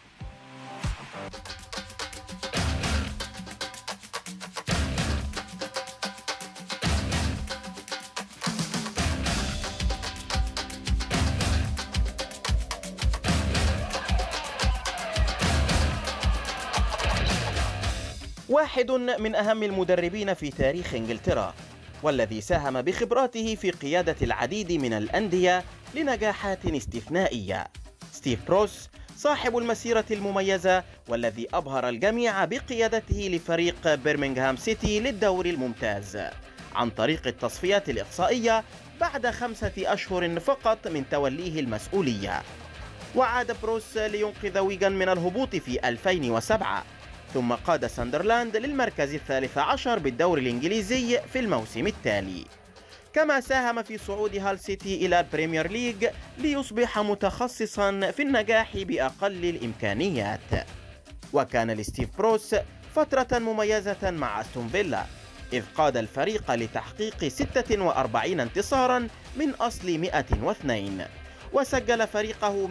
واحد من أهم المدربين في تاريخ إنجلترا والذي ساهم بخبراته في قيادة العديد من الأندية لنجاحات استثنائية ستيف بروس صاحب المسيرة المميزة والذي أبهر الجميع بقيادته لفريق برمنغهام سيتي للدوري الممتاز عن طريق التصفيات الإقصائية بعد خمسة أشهر فقط من توليه المسؤولية وعاد بروس لينقذ ويغان من الهبوط في 2007 ثم قاد ساندرلاند للمركز الثالث عشر بالدوري الإنجليزي في الموسم التالي كما ساهم في صعود هال سيتي إلى البريمير ليج ليصبح متخصصا في النجاح بأقل الإمكانيات وكان لستيف بروس فترة مميزة مع أستون فيلا إذ قاد الفريق لتحقيق 46 انتصارا من أصل 102 وسجل فريقه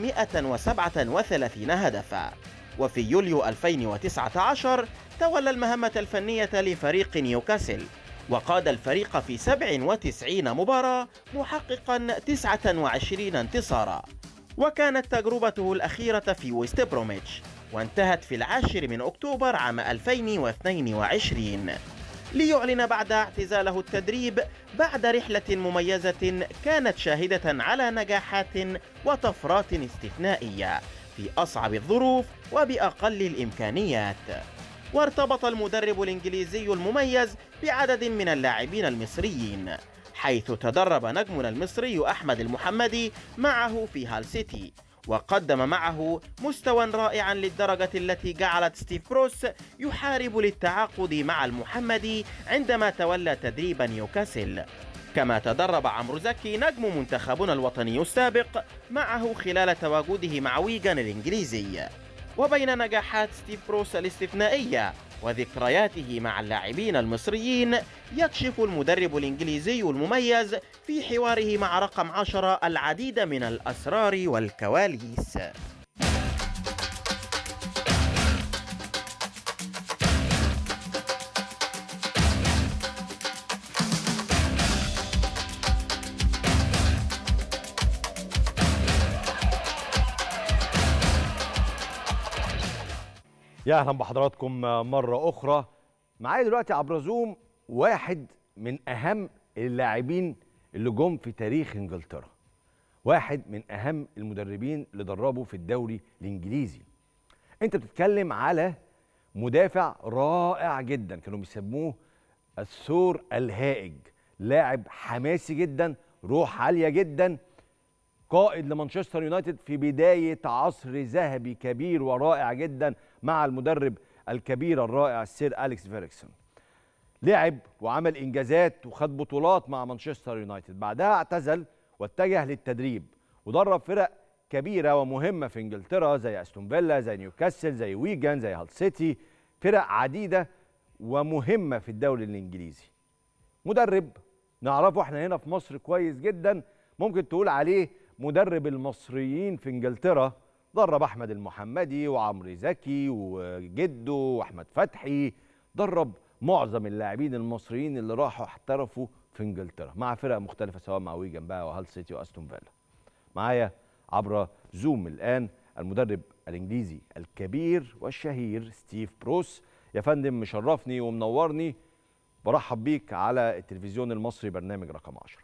137 هدفا وفي يوليو 2019 تولى المهمة الفنية لفريق نيوكاسل وقاد الفريق في 97 مباراة محققا 29 انتصارا وكانت تجربته الأخيرة في ويست بروميتش وانتهت في العاشر من أكتوبر عام 2022 ليعلن بعد اعتزاله التدريب بعد رحلة مميزة كانت شاهدة على نجاحات وطفرات استثنائية في أصعب الظروف وبأقل الإمكانيات وارتبط المدرب الإنجليزي المميز بعدد من اللاعبين المصريين حيث تدرب نجمنا المصري أحمد المحمدي معه في هال سيتي وقدم معه مستوى رائعا للدرجة التي جعلت ستيف بروس يحارب للتعاقد مع المحمدي عندما تولى تدريب نيوكاسل كما تدرب عمرو زكي نجم منتخبنا الوطني السابق معه خلال تواجده مع ويغان الإنجليزي وبين نجاحات ستيف بروس الاستثنائية وذكرياته مع اللاعبين المصريين يكشف المدرب الإنجليزي المميز في حواره مع رقم عشرة العديد من الأسرار والكواليس يا اهلا بحضراتكم مره اخرى معايا دلوقتي عبر زوم واحد من اهم اللاعبين اللي جم في تاريخ انجلترا واحد من اهم المدربين اللي دربوا في الدوري الانجليزي انت بتتكلم على مدافع رائع جدا كانوا بيسموه الثور الهائج لاعب حماسي جدا روح عاليه جدا قائد لمانشستر يونايتد في بدايه عصر ذهبي كبير ورائع جدا مع المدرب الكبير الرائع السير أليكس فيريكسون لعب وعمل إنجازات وخد بطولات مع مانشستر يونايتد بعدها اعتزل واتجه للتدريب ودرب فرق كبيرة ومهمة في إنجلترا زي أستون فيلا زي نيوكاسل زي ويجان زي هال سيتي فرق عديدة ومهمة في الدوري الإنجليزي مدرب نعرفه احنا هنا في مصر كويس جدا ممكن تقول عليه مدرب المصريين في انجلترا درب احمد المحمدي وعمرو زكي وجده واحمد فتحي درب معظم اللاعبين المصريين اللي راحوا احترفوا في انجلترا مع فرق مختلفه سواء مع ويجن بقى وهال سيتي واستون فيلا معايا عبر زوم الان المدرب الانجليزي الكبير والشهير ستيف بروس يا فندم مشرفني ومنورني برحب بيك على التلفزيون المصري برنامج رقم 10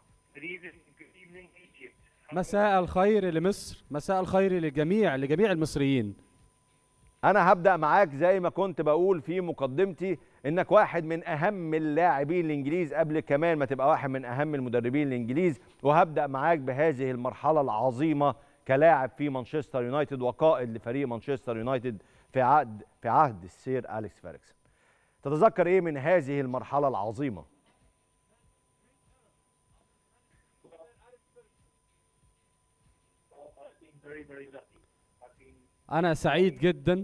مساء الخير لمصر مساء الخير للجميع لجميع المصريين انا هبدا معاك زي ما كنت بقول في مقدمتي انك واحد من اهم اللاعبين الانجليز قبل كمان ما تبقى واحد من اهم المدربين الانجليز وهبدا معاك بهذه المرحله العظيمه كلاعب في مانشستر يونايتد وقائد لفريق مانشستر يونايتد في عهد في عهد السير اليكس فيركسون تتذكر ايه من هذه المرحله العظيمه أنا سعيد جدا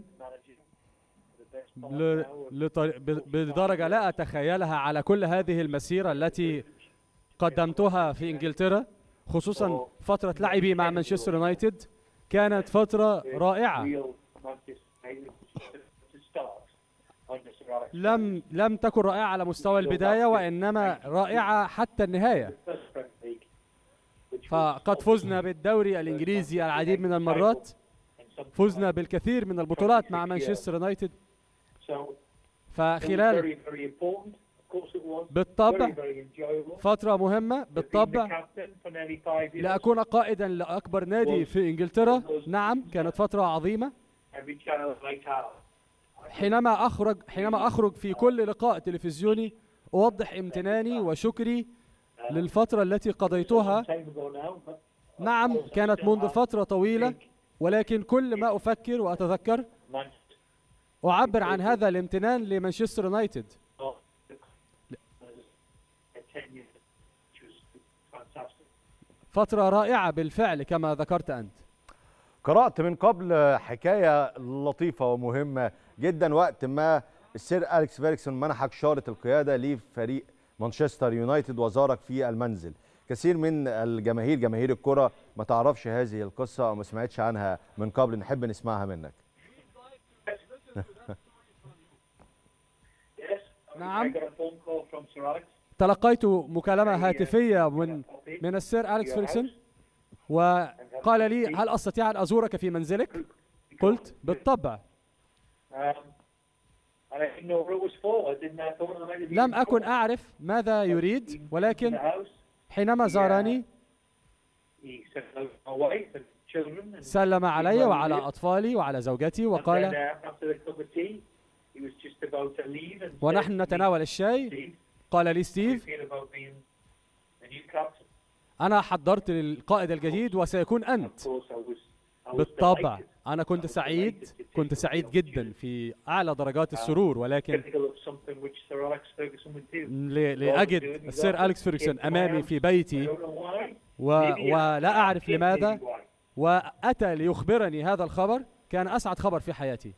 ل... لطر... ب- بدرجة لا أتخيلها على كل هذه المسيرة التي قدمتها في إنجلترا خصوصا فترة لعبي مع مانشستر يونايتد كانت فترة رائعة لم لم تكن رائعة على مستوى البداية وإنما رائعة حتى النهاية فقد فزنا بالدوري الإنجليزي العديد من المرات فزنا بالكثير من البطولات مع مانشستر يونايتد فخلال بالطبع فترة مهمة بالطبع لأكون قائدا لأكبر نادي في إنجلترا نعم كانت فترة عظيمة حينما أخرج حينما أخرج في كل لقاء تلفزيوني أوضح امتناني وشكري للفترة التي قضيتها نعم كانت منذ فترة طويلة ولكن كل ما أفكر وأتذكر أعبر عن هذا الامتنان لمانشستر يونايتد فترة رائعة بالفعل كما ذكرت أنت قرأت من قبل حكاية لطيفة ومهمة جدا وقت ما السير أليكس فيركسون منحك شارة القيادة لفريق مانشستر يونايتد وزارك في المنزل كثير من الجماهير جماهير الكرة ما تعرفش هذه القصة أو ما سمعتش عنها من قبل نحب نسمعها منك نعم تلقيت مكالمة هاتفية من من السير أليكس فيركسون وقال لي هل أستطيع أن أزورك في منزلك؟ قلت بالطبع لم أكن أعرف ماذا يريد ولكن حينما زارني سلم علي وعلى أطفالي وعلى زوجتي وقال ونحن نتناول الشاي قال لي ستيف أنا حضرت للقائد الجديد وسيكون أنت بالطبع أنا كنت سعيد كنت سعيد جدا في أعلى درجات السرور ولكن ل- لأجد السير أليكس فيرجسون أمامي في بيتي و... ولا أعرف لماذا وأتى ليخبرني هذا الخبر كان أسعد خبر في حياتي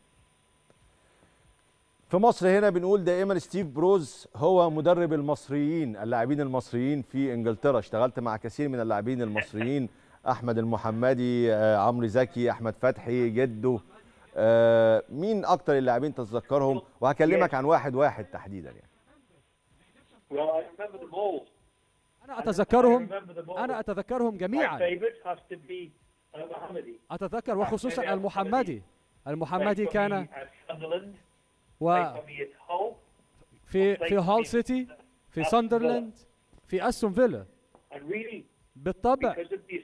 في مصر هنا بنقول دائما ستيف بروز هو مدرب المصريين اللاعبين المصريين في انجلترا اشتغلت مع كثير من اللاعبين المصريين احمد المحمدي آه، عمرو زكي احمد فتحي جدو آه، مين اكتر اللاعبين تتذكرهم وهكلمك عن واحد واحد تحديدا يعني أنا أتذكرهم أنا أتذكرهم جميعا أتذكر وخصوصا المحمدي المحمدي كان وفي في هال سيتي في ساندرلاند في أستون فيلا بالطبع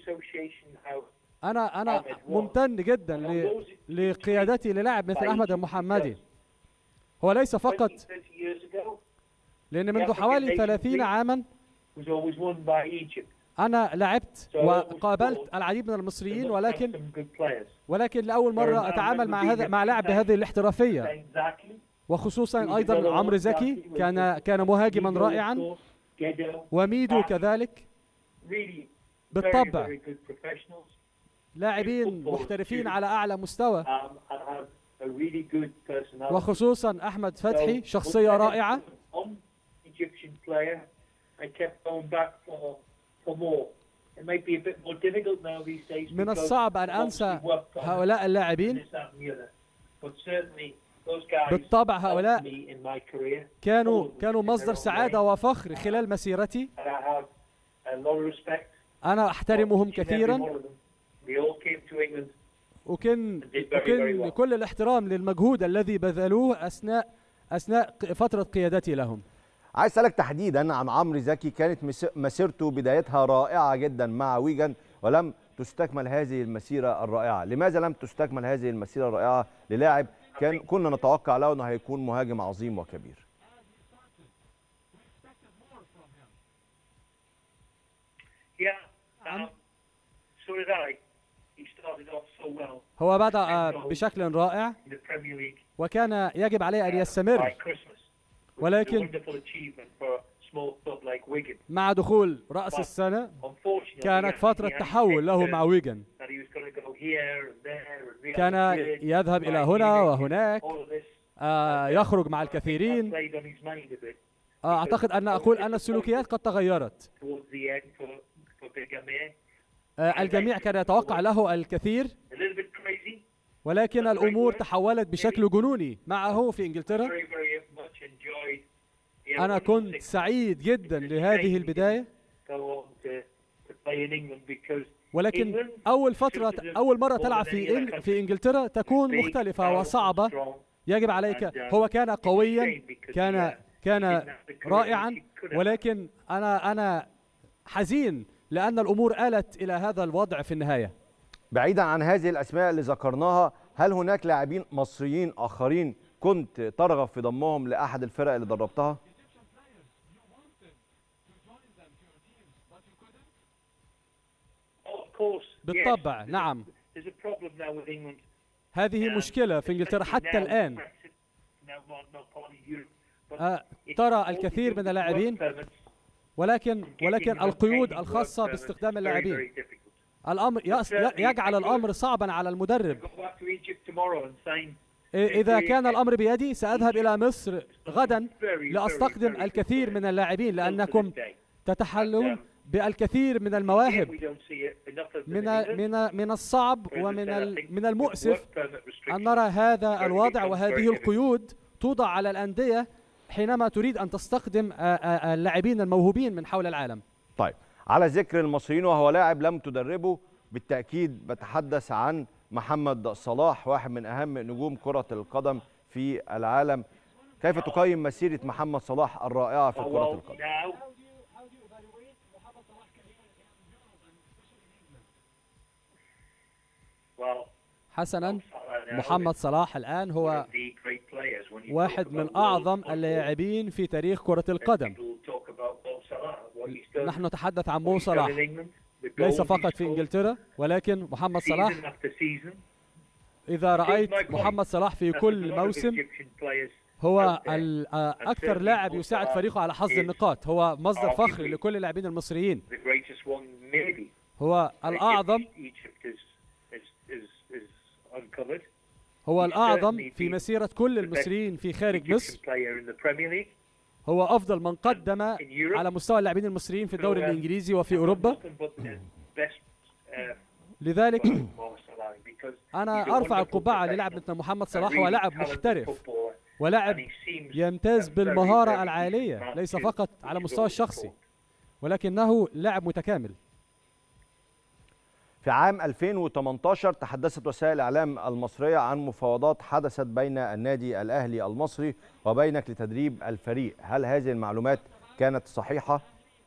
أنا أنا ممتن جدا ل- لقيادتي للاعب مثل أحمد المحمدي هو ليس فقط لأن منذ حوالي 30 عاما أنا لعبت وقابلت العديد من المصريين ولكن ولكن لأول مرة أتعامل مع هذا مع لاعب بهذه الاحترافية وخصوصا أيضا عمرو زكي كان كان مهاجما رائعا وميدو كذلك بالطبع لاعبين محترفين على أعلى مستوى وخصوصا أحمد فتحي شخصية رائعة من الصعب أن أنسى هؤلاء اللاعبين بالطبع هؤلاء كانوا كانوا مصدر سعادة وفخر خلال مسيرتي أنا أحترمهم كثيرا وكن وكن كل الاحترام للمجهود الذي بذلوه أثناء أثناء فترة قيادتي لهم عايز اسالك تحديدا عن عمرو زكي كانت مس- مسيرته بدايتها رائعه جدا مع ويجن ولم تستكمل هذه المسيره الرائعه لماذا لم تستكمل هذه المسيره الرائعه للاعب كان كنا نتوقع له انه هيكون مهاجم عظيم وكبير هو بدأ بشكل رائع وكان يجب عليه أن يستمر ولكن مع دخول رأس السنة كانت فترة تحول له مع ويجن كان يذهب إلى هنا وهناك آه، يخرج مع الكثيرين آه، أعتقد أن أقول أن السلوكيات قد تغيرت آه، الجميع كان يتوقع له الكثير ولكن الأمور تحولت بشكل جنوني معه في إنجلترا أنا كنت سعيد جدا لهذه البداية ولكن أول فترة أول مرة تلعب في إنج- في إنجلترا تكون مختلفة وصعبة يجب عليك هو كان قويا كان كان رائعا ولكن انا انا حزين لان الامور آلت الى هذا الوضع في النهايه بعيدا عن هذه الاسماء اللي ذكرناها هل هناك لاعبين مصريين اخرين كنت ترغب في ضمهم لاحد الفرق اللي دربتها Of course, yes. بالطبع نعم There's a problem now with England. هذه مشكله في انجلترا حتى الان Now, not, not part of Europe, but آه، it's ترى all to الكثير do من with اللاعبين work permits. ولكن ولكن Getting القيود obtaining الخاصه work permits باستخدام is very, اللاعبين very difficult. الامر يص- يجعل الامر صعبا على المدرب Go back to Egypt tomorrow and sign إذا كان الأمر بيدي سأذهب إلى مصر غدا very, very, لأستقدم very الكثير good من اللاعبين till لأنكم to this day. تتحلون بالكثير من Again, المواهب we don't see it- enough of them من in England. من من الصعب Whereas ومن I ال- think من with المؤسف work permit restrictions, أن نرى هذا very الوضع becomes very وهذه difficult. القيود توضع على الأندية حينما تريد أن تستخدم آه، آه، اللاعبين الموهوبين من حول العالم طيب على ذكر المصريين وهو لاعب لم تدربه بالتاكيد بتحدث عن محمد صلاح واحد من اهم نجوم كره القدم في العالم كيف تقيم مسيره محمد صلاح الرائعه في Oh, كره well, القدم now, well, حسنا Salah now محمد is صلاح الآن one هو of the great players. When you واحد talk من about أعظم world football, اللاعبين في تاريخ كرة القدم people talk about Mo Salah, what he's done, نحن نتحدث عن what مو he's done صلاح in England, the ليس goals فقط he's في scored, إنجلترا ولكن محمد صلاح season after season. إذا Here's my رأيت point. محمد صلاح في That there's كل a lot of موسم Egyptian players هو out there. ال- آه، And أكثر certainly لاعب Mo يساعد Salah فريقه على حظ is النقاط هو مصدر فخر arguably لكل اللاعبين المصريين the greatest one maybe هو that الأعظم Egypt, Egypt is, is, is, is uncovered. هو He's الأعظم certainly في the- مسيرة كل the best المصريين في خارج Egyptian مصر player in the Premier League. هو أفضل من قدم In Europe. على مستوى اللاعبين المصريين في الدوري So, um, الإنجليزي وفي I've got أوروبا nothing but the best, uh, لذلك for Mo Salah because he's a أنا أرفع wonderful القبعة professional, للاعب مثل محمد a صلاح هو really لاعب talented محترف footballer, ولاعب and he seems يمتاز a very, بالمهارة very decent العالية man ليس too, فقط which على is مستوى always الشخصي important. ولكنه لاعب متكامل في عام 2018 تحدثت وسائل الاعلام المصريه عن مفاوضات حدثت بين النادي الاهلي المصري وبينك لتدريب الفريق هل هذه المعلومات كانت صحيحه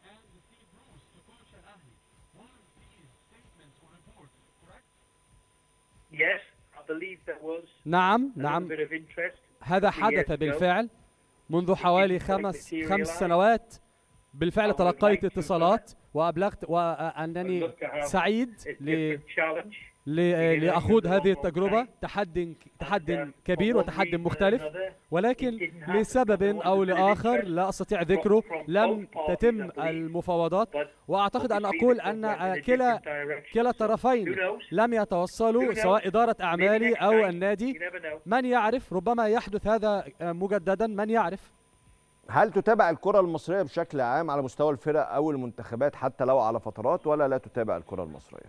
Yes, I believe there was نعم a little نعم bit of interest. هذا three حدث years ago. بالفعل منذ حوالي خمس خمس سنوات بالفعل I would تلقيت like to, uh, اتصالات وأبلغت وأنني I'd love to have سعيد a ل- different challenge. ل- لأخوض هذه long, long التجربة time. تحدي And, تحدي uh, كبير for one وتحدي reason or مختلف another, ولكن it didn't happen. لسبب There was أو a bit of لآخر interest لا أستطيع ذكره from- from لم both parties, تتم I believe. المفاوضات But وأعتقد أن obviously أقول the أن club went in a كلا different direction. كلا So, الطرفين who knows? لم يتوصلوا Who knows? سواء إدارة Maybe أعمالي next أو time. النادي You never know. من يعرف ربما يحدث هذا مجددا من يعرف هل تتابع الكره المصريه بشكل عام على مستوى الفرق او المنتخبات حتى لو على فترات ولا لا تتابع الكره المصريه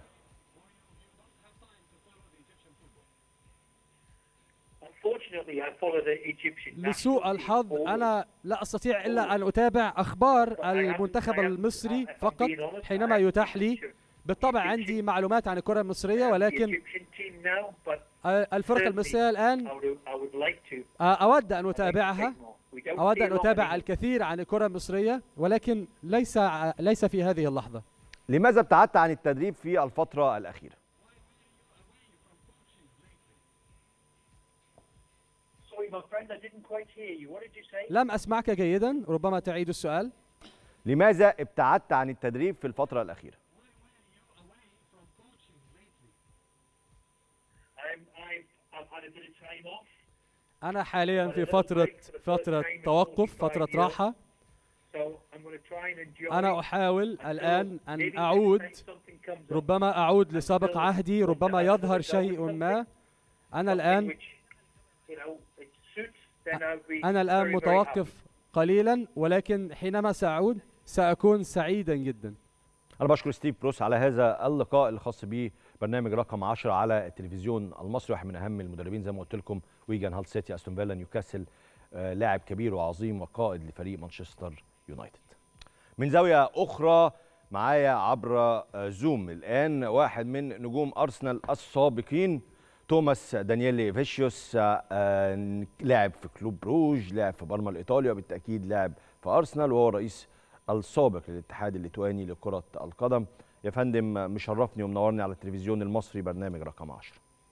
Unfortunately, I follow the Egyptian national لسوء team الحظ always. أنا لا أستطيع إلا أن أتابع أخبار المنتخب المصري فقط حينما يتاح لي بالطبع عندي معلومات عن الكرة المصرية The ولكن Egyptian team now, but الفرقة المصرية الآن I would, I would like to. أود أن I'd like to أتابعها take more. We don't أود see أن a lot أتابع anymore. الكثير عن الكرة المصرية ولكن ليس ليس في هذه اللحظة لماذا ابتعدت عن التدريب في الفتره الاخيره Sorry, my friend, I didn't quite hear you. What did you say? لم أسمعك جيدا ربما تعيد السؤال لماذا ابتعدت عن التدريب في الفتره الاخيره I'm, I've, I've had a bit of time off, أنا حاليا في فترة فترة توقف فترة راحة so I'm going to try and enjoy. أنا أحاول until الآن maybe أن next أعود time something comes up. ربما أعود لسابق عهدي ربما يظهر شيء ما أنا Something الآن which, you know, it suits, then I'll be أنا الآن very, very happy. متوقف قليلا ولكن حينما سأعود سأكون سعيدا جدا انا بشكر ستيف بروس على هذا اللقاء الخاص ببرنامج رقم 10 على التلفزيون المصري واحد من اهم المدربين زي ما قلت لكم ويجان هال سيتي استون فيلا نيوكاسل آه، لاعب كبير وعظيم وقائد لفريق مانشستر يونايتد من زاويه اخرى معايا عبر آه، زوم الان واحد من نجوم ارسنال السابقين توماس دانييلي فيشيوس آه، آه، لاعب في كلوب بروج لاعب في بارما الايطالي وبالتاكيد لاعب في ارسنال وهو رئيس السابق للاتحاد الليتواني لكره القدم يا فندم مشرفني ومنورني على التلفزيون المصري برنامج رقم 10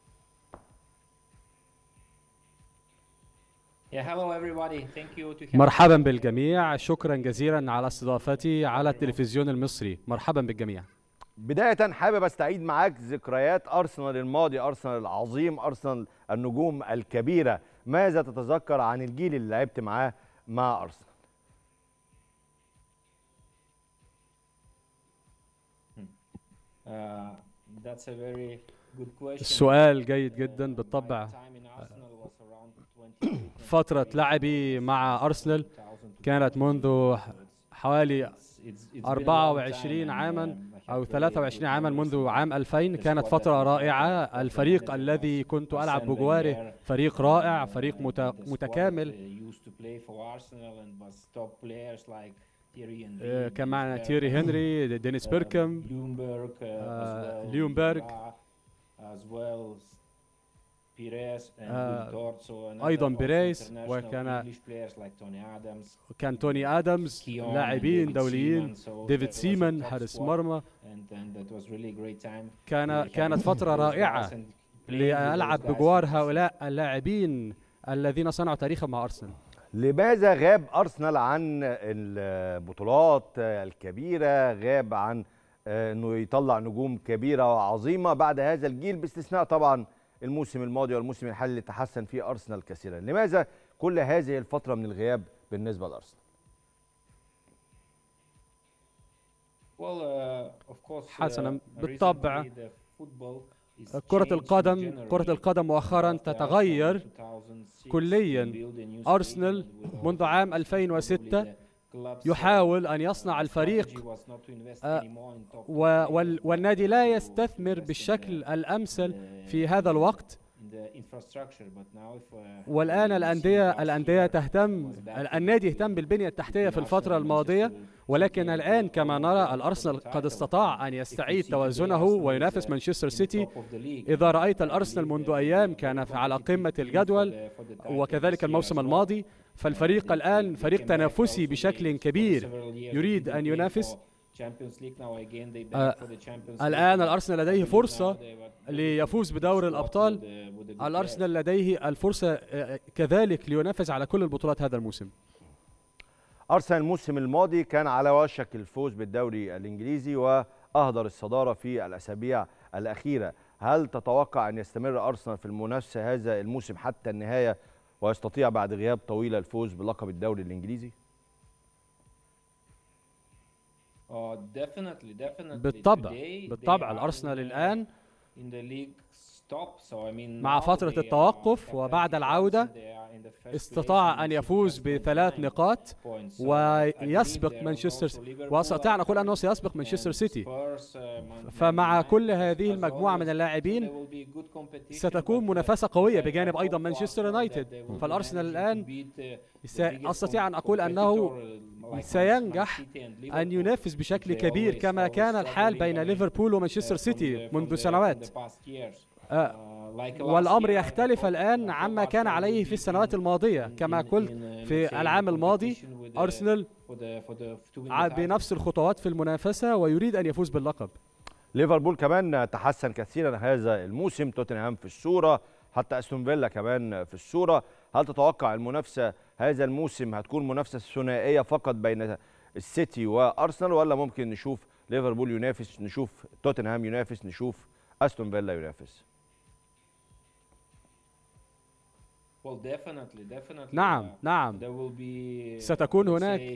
Yeah, hello everybody. Thank you to have مرحبا بالجميع شكرا جزيلا على استضافتي على التلفزيون المصري مرحبا بالجميع بداية حابب استعيد معاك ذكريات ارسنال الماضي، ارسنال العظيم، ارسنال النجوم الكبيرة، ماذا تتذكر عن الجيل اللي لعبت معاه مع ارسنال؟ Uh, that's a very good question. السؤال جيد جدا بالطبع Time in Arsenal was around 20 فترة لعبي مع أرسنال كانت منذ حوالي It's- it's been a long 24 time and, عاما um, I have أو really 23 عاما good منذ memories. عام 2000 كانت فترة رائعة الفريق الذي كنت ألعب بجواره فريق رائع فريق مت- متكامل آه، كان معنا تيري هنري دينيس بيركم بلومبرج آه، ليونبرج آه، أيضا بيريز وكان كان توني آدمز لاعبين دوليين ديفيد سيمان حارس مرمى كان كانت فترة رائعة لألعب بجوار هؤلاء اللاعبين الذين صنعوا تاريخا مع أرسنال لماذا غاب ارسنال عن البطولات الكبيرة، غاب عن آه، انه يطلع نجوم كبيرة وعظيمة بعد هذا الجيل باستثناء طبعا الموسم الماضي والموسم الحالي اللي تحسن فيه ارسنال كثيرا، لماذا كل هذه الفترة من الغياب بالنسبة لارسنال؟ حسنا بالطبع كرة القدم كرة القدم مؤخرا تتغير كليا أرسنال منذ عام 2006 يحاول أن يصنع الفريق آه، و- وال- والنادي لا يستثمر بالشكل الأمثل في هذا الوقت والآن الأندية الأندية تهتم النادي يهتم بالبنية التحتية في الفترة الماضية ولكن الآن كما نرى الأرسنال قد استطاع أن يستعيد توازنه وينافس مانشستر سيتي إذا رأيت الأرسنال منذ أيام كان في- على قمة الجدول وكذلك الموسم الماضي فالفريق الآن فريق تنافسي بشكل كبير يريد أن ينافس آه، الآن الأرسنال لديه فرصة ليفوز بدور الأبطال الأرسنال لديه الفرصة آه، كذلك لينافس على كل البطولات هذا الموسم ارسنال الموسم الماضي كان على وشك الفوز بالدوري الانجليزي واهدر الصداره في الاسابيع الاخيره هل تتوقع ان يستمر ارسنال في المنافسه هذا الموسم حتى النهايه ويستطيع بعد غياب طويل الفوز بلقب الدوري الانجليزي بالطبع بالطبع الأرسنال الآن مع فترة التوقف وبعد العودة استطاع أن يفوز بثلاث نقاط ويسبق مانشستر واستطيع أن أقول أنه سيسبق مانشستر سيتي فمع كل هذه المجموعة من اللاعبين ستكون منافسة قوية بجانب أيضا مانشستر يونايتد فالأرسنال الآن أستطيع أن أقول أنه سينجح أن ينافس بشكل كبير كما كان الحال بين ليفربول ومانشستر سيتي منذ سنوات آه، والأمر يختلف الآن عما كان عليه في السنوات الماضية كما قلت في العام الماضي أرسنال ع- بنفس الخطوات في المنافسة ويريد أن يفوز باللقب ليفربول كمان تحسن كثيرا هذا الموسم توتنهام في الصوره حتى استون فيلا كمان في الصوره هل تتوقع المنافسه هذا الموسم هتكون منافسه ثنائيه فقط بين السيتي وارسنال ولا ممكن نشوف ليفربول ينافس نشوف توتنهام ينافس نشوف استون فيلا ينافس نعم نعم ستكون هناك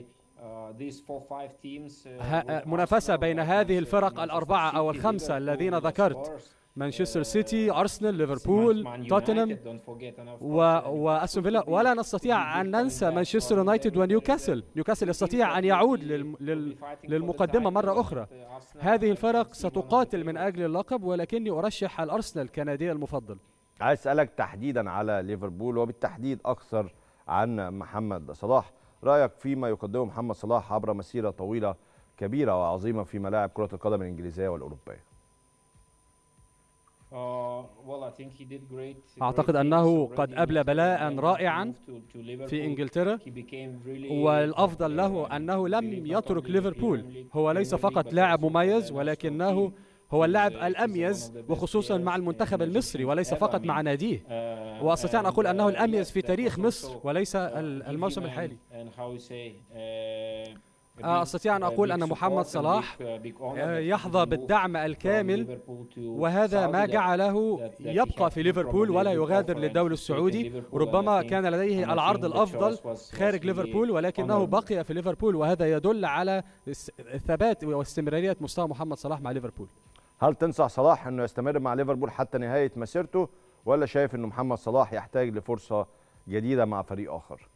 ه- منافسة بين هذه الفرق الأربعة أو الخمسة الذين ذكرت مانشستر سيتي أرسنال ليفربول توتنهام و... وأستون فيلا ولا نستطيع أن ننسى مانشستر يونايتد ونيوكاسل نيوكاسل يستطيع أن يعود لل... لل... للمقدمة مرة أخرى هذه الفرق ستقاتل من أجل اللقب ولكني أرشح الأرسنال كنادي المفضل عايز اسالك تحديدا على ليفربول وبالتحديد اكثر عن محمد صلاح رايك فيما يقدمه محمد صلاح عبر مسيره طويله كبيره وعظيمه في ملاعب كره القدم الانجليزيه والاوروبيه Uh, well, I think he did great. أعتقد great أنه things قد already أبلى in بلاء England. He رائعا moved to- to Liverpool. في إنجلترا He became really والأفضل له أنه لم يترك ليفربول هو ليس فقط لاعب مميز ولكنه هو اللاعب الأميز وخصوصا مع المنتخب المصري وليس فقط مع ناديه Uh, وأستطيع أن and, أقول أنه uh, الأميز yes, في that تاريخ was مصر also, وليس uh, ال- give الموسم him an- الحالي and how we say, uh, a آه، big- أستطيع أن a أقول big أن محمد support and صلاح big, uh, big honor آه، that he يحظى moved بالدعم from الكامل Liverpool to وهذا ما Saudi that- جعله that- that he يبقى had في no ليفربول problem ولا with يغادر offer and للدوري to stay in السعودي Liverpool. وربما And I كان think- لديه and I العرض think the الأفضل choice was- was خارج really ليفربول ولكنه honorable. بقي في ليفربول وهذا يدل على الس- الثبات واستمرارية مستوى محمد صلاح مع ليفربول هل تنصح صلاح انه يستمر مع ليفربول حتى نهايه مسيرته ولا شايف انه محمد صلاح يحتاج لفرصه جديده مع فريق اخر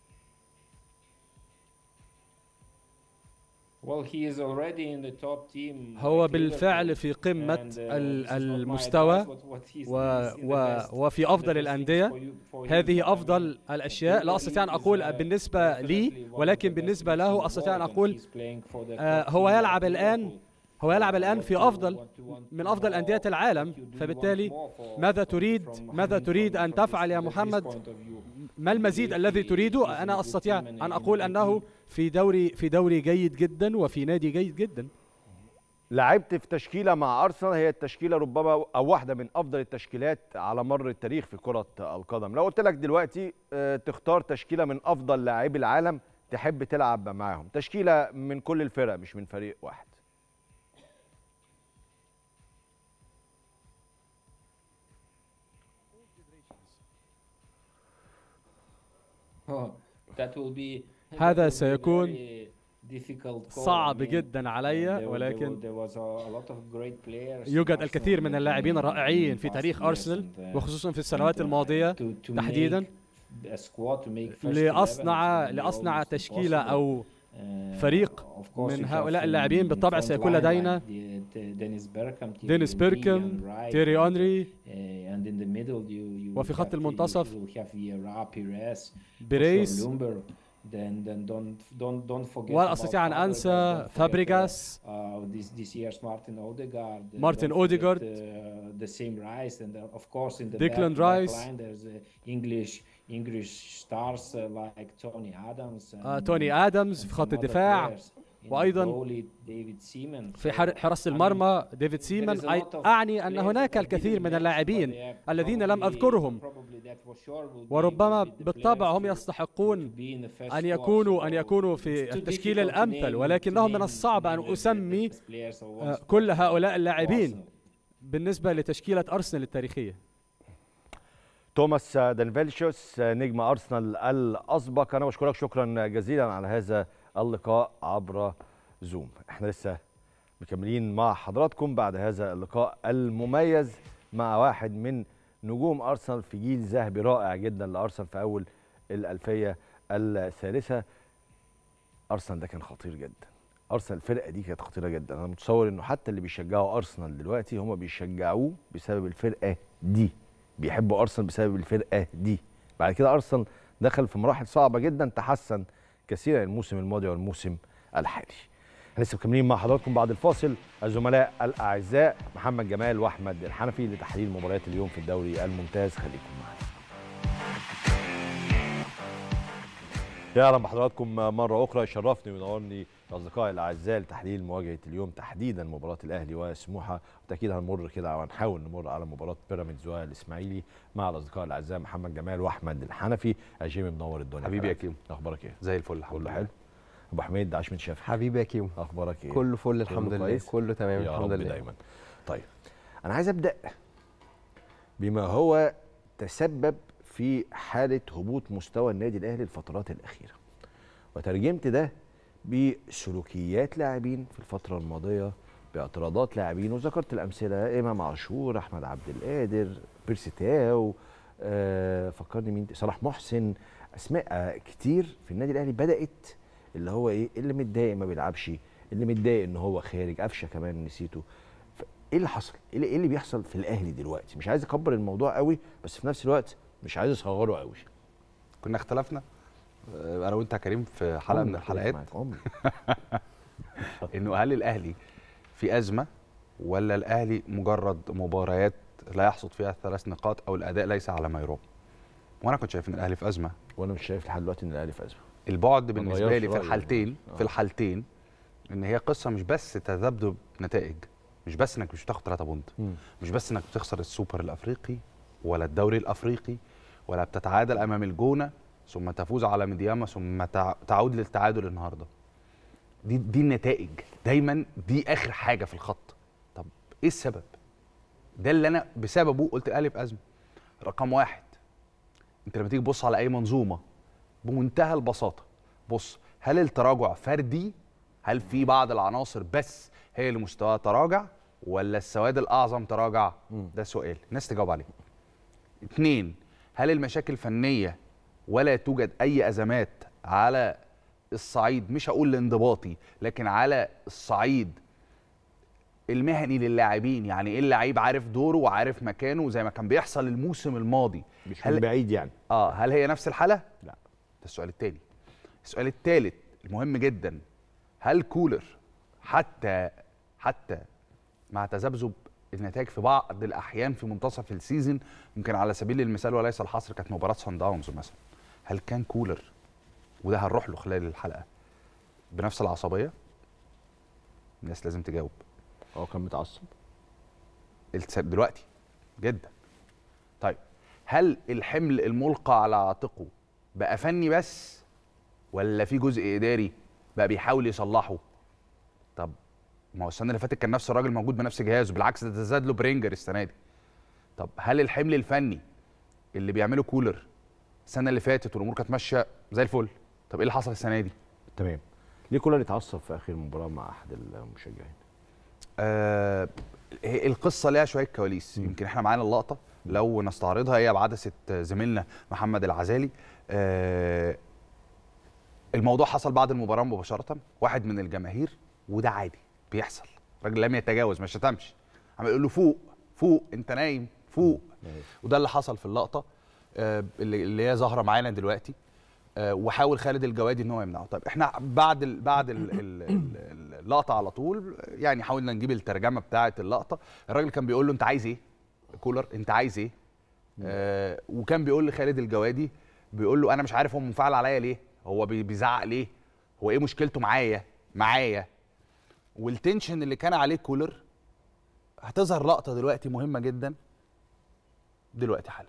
Well, he is already in the top team هو like بالفعل Liverpool. في قمة And, uh, ال- this is not my المستوى advice, what- what he's و doing is in the و best- وفي the أفضل best things الأندية for you- for him. I هذه mean, أفضل الأشياء لا أستطيع أن أقول بالنسبة لي ولكن بالنسبة له أستطيع أن أقول آه، هو يلعب الآن هو يلعب الآن في أفضل من أفضل أندية العالم فبالتالي ماذا تريد ماذا تريد أن تفعل يا محمد ما المزيد الذي تريده أنا أستطيع أن أقول أنه في دوري في دوري جيد جدا وفي نادي جيد جدا لعبت في تشكيله مع ارسنال هي التشكيله ربما او واحده من افضل التشكيلات على مر التاريخ في كره القدم لو قلت لك دلوقتي آه، تختار تشكيله من افضل لاعبي العالم تحب تلعب معاهم تشكيله من كل الفرق مش من فريق واحد Oh, that will be هذا that will be سيكون very difficult call. صعب I mean, جدا علي there were- ولكن there was a a lot of great players in يوجد Arsenal الكثير من in- اللاعبين in الرائعين past في تاريخ years أرسنال and, uh, وخصوصا في السنوات and, uh, الماضية to- to تحديدا make a squad, to make first 11 لأصنع is gonna be لأصنع almost تشكيلة impossible. أو Uh, فريق of course من you have هؤلاء in- اللاعبين in بالطبع front سيكون line لدينا like the- the Dennis Bergkamp, Thierry دينيس Henry, بيركم and Wright, تيري and- أونري uh, and in the middle you you وفي خط have to- المنتصف you will have Vieira, Pires, بيريز Lumber. Then, then don't don't don't forget ولا about أستطيع أن Fabregas, أنسى don't forget, فابريغاس uh, uh, this this year's Martin Odegaard. uh, Martin don't forget, Odegaard. uh, the same Rice, and uh, of course in the Declan back, back Rice. line there's uh, English English stars uh, like Tony Adams. آه، and- توني آدمز and في خط some other الدفاع players. In the وأيضا goalie, David Seaman. في So, حر- حراسة I mean, المرمى ديفيد there سيمان is a أي- lot of أعني أن players هناك that الكثير didn't من mention, اللاعبين but they are الذين لم probably- أذكرهم probably that for sure will be- وربما will be the بالطبع players هم to- يستحقون to be in the first أن squad. يكونوا أن So يكونوا it's في too التشكيل difficult to الأمثل name- ولكنه to من name- الصعب to أن name the- the أسمي best players of one آه، squad كل for- هؤلاء for اللاعبين Arsenal. بالنسبة لتشكيلة أرسنال التاريخية توماس دانفيلشوس نجم ارسنال الاسبق انا بشكرك شكرا جزيلا على هذا اللقاء عبر زوم احنا لسه مكملين مع حضراتكم بعد هذا اللقاء المميز مع واحد من نجوم ارسنال في جيل ذهبي رائع جدا لارسنال في اول الالفيه الثالثه ارسنال ده كان خطير جدا ارسنال الفرقه دي كانت خطيره جدا انا متصور انه حتى اللي بيشجعوا ارسنال دلوقتي هم بيشجعوه بسبب الفرقه دي بيحبوا ارسنال بسبب الفرقه دي بعد كده ارسنال دخل في مراحل صعبه جدا تحسن كثيرا الموسم الماضي والموسم الحالي احنا لسه مكملين مع حضراتكم بعد الفاصل الزملاء الاعزاء محمد جمال واحمد الحنفي لتحليل مباريات اليوم في الدوري الممتاز خليكم معانا يا اهلا بحضراتكم مره اخرى يشرفني وينورني اصدقائي الاعزاء لتحليل مواجهه اليوم تحديدا مباراه الاهلي وسموحه بالتاكيد هنمر كده وهنحاول نمر على مباراه بيراميدز والاسماعيلي مع الاصدقاء الاعزاء محمد جمال واحمد الحنفي يا جيمي منور الدنيا حبيبي يا كالعادة. كيمو. اخبارك ايه زي الفل الحمد كله لله حلو ابو حميد عاش من شاف حبيبي يا كيمو اخبارك ايه كله فل الحمد كله لله كويس؟ كله تمام يا الحمد رب لله دايما طيب انا عايز ابدا بما هو تسبب في حاله هبوط مستوى النادي الاهلي الفترات الاخيره وترجمت ده بسلوكيات لاعبين في الفتره الماضيه باعتراضات لاعبين وذكرت الامثله امام عاشور احمد عبد القادر بيرسي تاو آه فكرني مين صلاح محسن اسماء آه كتير في النادي الاهلي بدات اللي هو ايه اللي متضايق ما بيلعبش اللي متضايق ان هو خارج قفشه كمان نسيته ف- ايه اللي حصل ايه اللي, إيه اللي بيحصل في الاهلي دلوقتي مش عايز اكبر الموضوع قوي بس في نفس الوقت مش عايز اصغره قوي كنا اختلفنا آه، انا وانت يا كريم في حلقه من عمري أختلف الحلقات معاك، عمري. انه هل الاهلي في ازمه ولا الاهلي مجرد مباريات لا يحصد فيها ثلاث نقاط او الاداء ليس على ما يرام وانا كنت شايف ان الاهلي في ازمه وانا مش شايف لحد دلوقتي ان الاهلي في ازمه البعد ما بالنسبه اتغيرش لي في رأيي. الحالتين آه. في الحالتين ان هي قصه مش بس تذبذب نتائج مش بس انك مش بتاخد 3 بونت مم. مش بس انك بتخسر السوبر الافريقي ولا الدوري الافريقي ولا بتتعادل امام الجونه ثم تفوز على ميدياما ثم تع- تعود للتعادل النهارده دي دي النتائج دايما دي اخر حاجه في الخط طب ايه السبب ده اللي انا بسببه قلت الاهلي في ازمه رقم واحد انت لما تيجي تبص على اي منظومه بمنتهى البساطه بص هل التراجع فردي هل في بعض العناصر بس هي اللي مستواها تراجع ولا السواد الاعظم تراجع ده سؤال الناس تجاوب عليه اتنين هل المشاكل فنيه ولا توجد اي ازمات على الصعيد مش هقول الانضباطي لكن على الصعيد المهني للاعبين يعني ايه اللعيب عارف دوره وعارف مكانه زي ما كان بيحصل الموسم الماضي مش من بعيد يعني اه هل هي نفس الحاله لا ده السؤال التاني السؤال التالت المهم جدا هل كولر حتى حتى مع تذبذب النتائج في بعض الاحيان في منتصف السيزون يمكن على سبيل المثال وليس الحصر كانت مباراه سان داونز مثلا هل كان كولر وده هنروح له خلال الحلقه بنفس العصبيه الناس لازم تجاوب هو كان متعصب الس- دلوقتي جدا طيب هل الحمل الملقى على عاتقه بقى فني بس ولا في جزء اداري بقى بيحاول يصلحه طب ما هو السنه اللي فاتت كان نفس الراجل موجود بنفس جهازه بالعكس ده زاد له برينجر السنه دي طب هل الحمل الفني اللي بيعمله كولر السنه اللي فاتت والامور كانت ماشيه زي الفل طب ايه اللي حصل السنه دي تمام ليه كولر اتعصب في اخر مباراه مع احد المشجعين آه هي القصه ليها شويه كواليس يمكن احنا معانا اللقطه لو نستعرضها هي بعدسه زميلنا محمد العزالي آه الموضوع حصل بعد المباراه مباشره واحد من الجماهير وده عادي بيحصل راجل لم يتجاوز ما شتمش عم يقول له فوق فوق انت نايم فوق وده اللي حصل في اللقطه آه اللي اللي هي ظاهره معانا دلوقتي آه، وحاول خالد الجوادي ان هو يمنعه طيب احنا بعد ال بعد ال ال ال اللقطه على طول يعني حاولنا نجيب الترجمه بتاعه اللقطه الراجل كان بيقول له انت عايز ايه كولر انت عايز ايه آه وكان بيقول لخالد الجوادي بيقول له انا مش عارف هو منفعل عليا ليه هو بي- بيزعق ليه هو ايه مشكلته معايا معايا والتنشن اللي كان عليه كولر هتظهر لقطه دلوقتي مهمه جدا دلوقتي حالا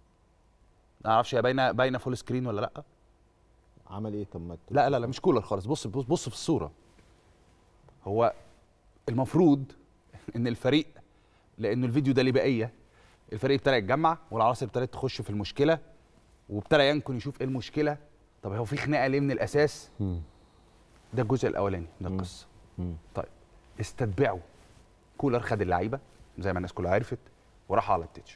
ما اعرفش هي باينه باينه فول سكرين ولا لا عمل ايه طب ما ت- لا لا لا مش كولر خالص بص بص, بص في الصوره هو المفروض ان الفريق لانه الفيديو ده ليه بقيه الفريق ابتدى يتجمع والعناصر ابتدت تخش في المشكله وابتدى ينكن يشوف ايه المشكله طب هو في خناقه ليه من الاساس ده الجزء الاولاني من القصه طيب استتبعوا كولر خد اللعيبه زي ما الناس كلها عرفت وراحوا على التتش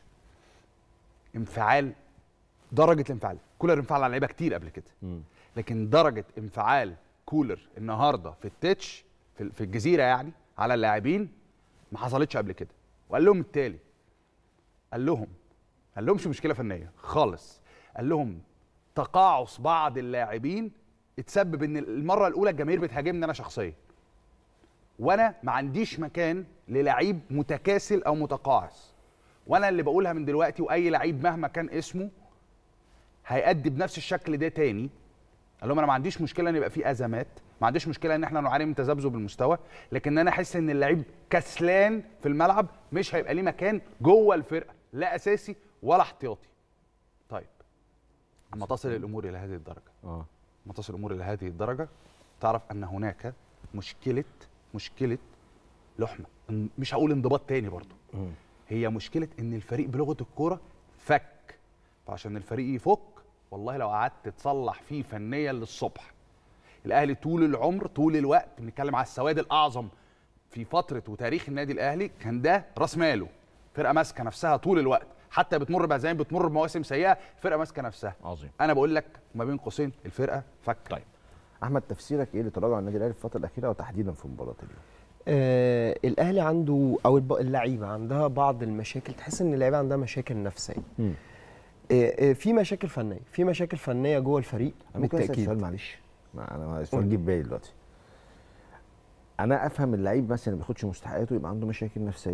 انفعال درجه الانفعال كولر انفعل على اللعيبه كتير قبل كده لكن درجه انفعال كولر النهارده في التتش في في الجزيره يعني على اللاعبين ما حصلتش قبل كده وقال لهم التالي قال لهم قال لهمش مشكله فنيه خالص قال لهم تقاعس بعض اللاعبين اتسبب ان المره الاولى الجماهير بتهاجمني انا شخصيا وانا ما عنديش مكان للعيب متكاسل او متقاعس وانا اللي بقولها من دلوقتي واي لعيب مهما كان اسمه هيأدي بنفس الشكل ده تاني قال لهم انا ما عنديش مشكله ان يبقى في ازمات ما عنديش مشكله ان احنا نعاني من تذبذب المستوى لكن انا احس ان اللعيب كسلان في الملعب مش هيبقى ليه مكان جوه الفرقه لا اساسي ولا احتياطي طيب اما تصل الامور الى هذه الدرجه اه اما تصل الامور الى هذه الدرجه تعرف ان هناك مشكله مشكله لحمه ان- مش هقول انضباط تاني برضو هي مشكله ان الفريق بلغه الكوره فك فعشان الفريق يفك والله لو قعدت تصلح فيه فنيا للصبح الاهلي طول العمر طول الوقت بنتكلم على السواد الاعظم في فتره وتاريخ النادي الاهلي كان ده راس ماله فرقه ماسكه نفسها طول الوقت حتى بتمر بهزايم بتمر بمواسم سيئه فرقه ماسكه نفسها عظيم انا بقول لك ما بين قوسين الفرقه فك طيب احمد تفسيرك ايه لتراجع النادي الاهلي في الفتره الاخيره وتحديدا في مباراه اليوم آه الاهلي عنده او الب- اللعيبه عندها بعض المشاكل تحس ان اللعيبه عندها مشاكل نفسيه مم. آه آه في مشاكل فنيه في مشاكل فنيه جوه الفريق انا ممكن اسال بالتاكيد سؤال معلش ما انا السؤال جه في بالي دلوقتي انا افهم اللعيب مثلا ما بياخدش مستحقاته يبقى عنده مشاكل نفسيه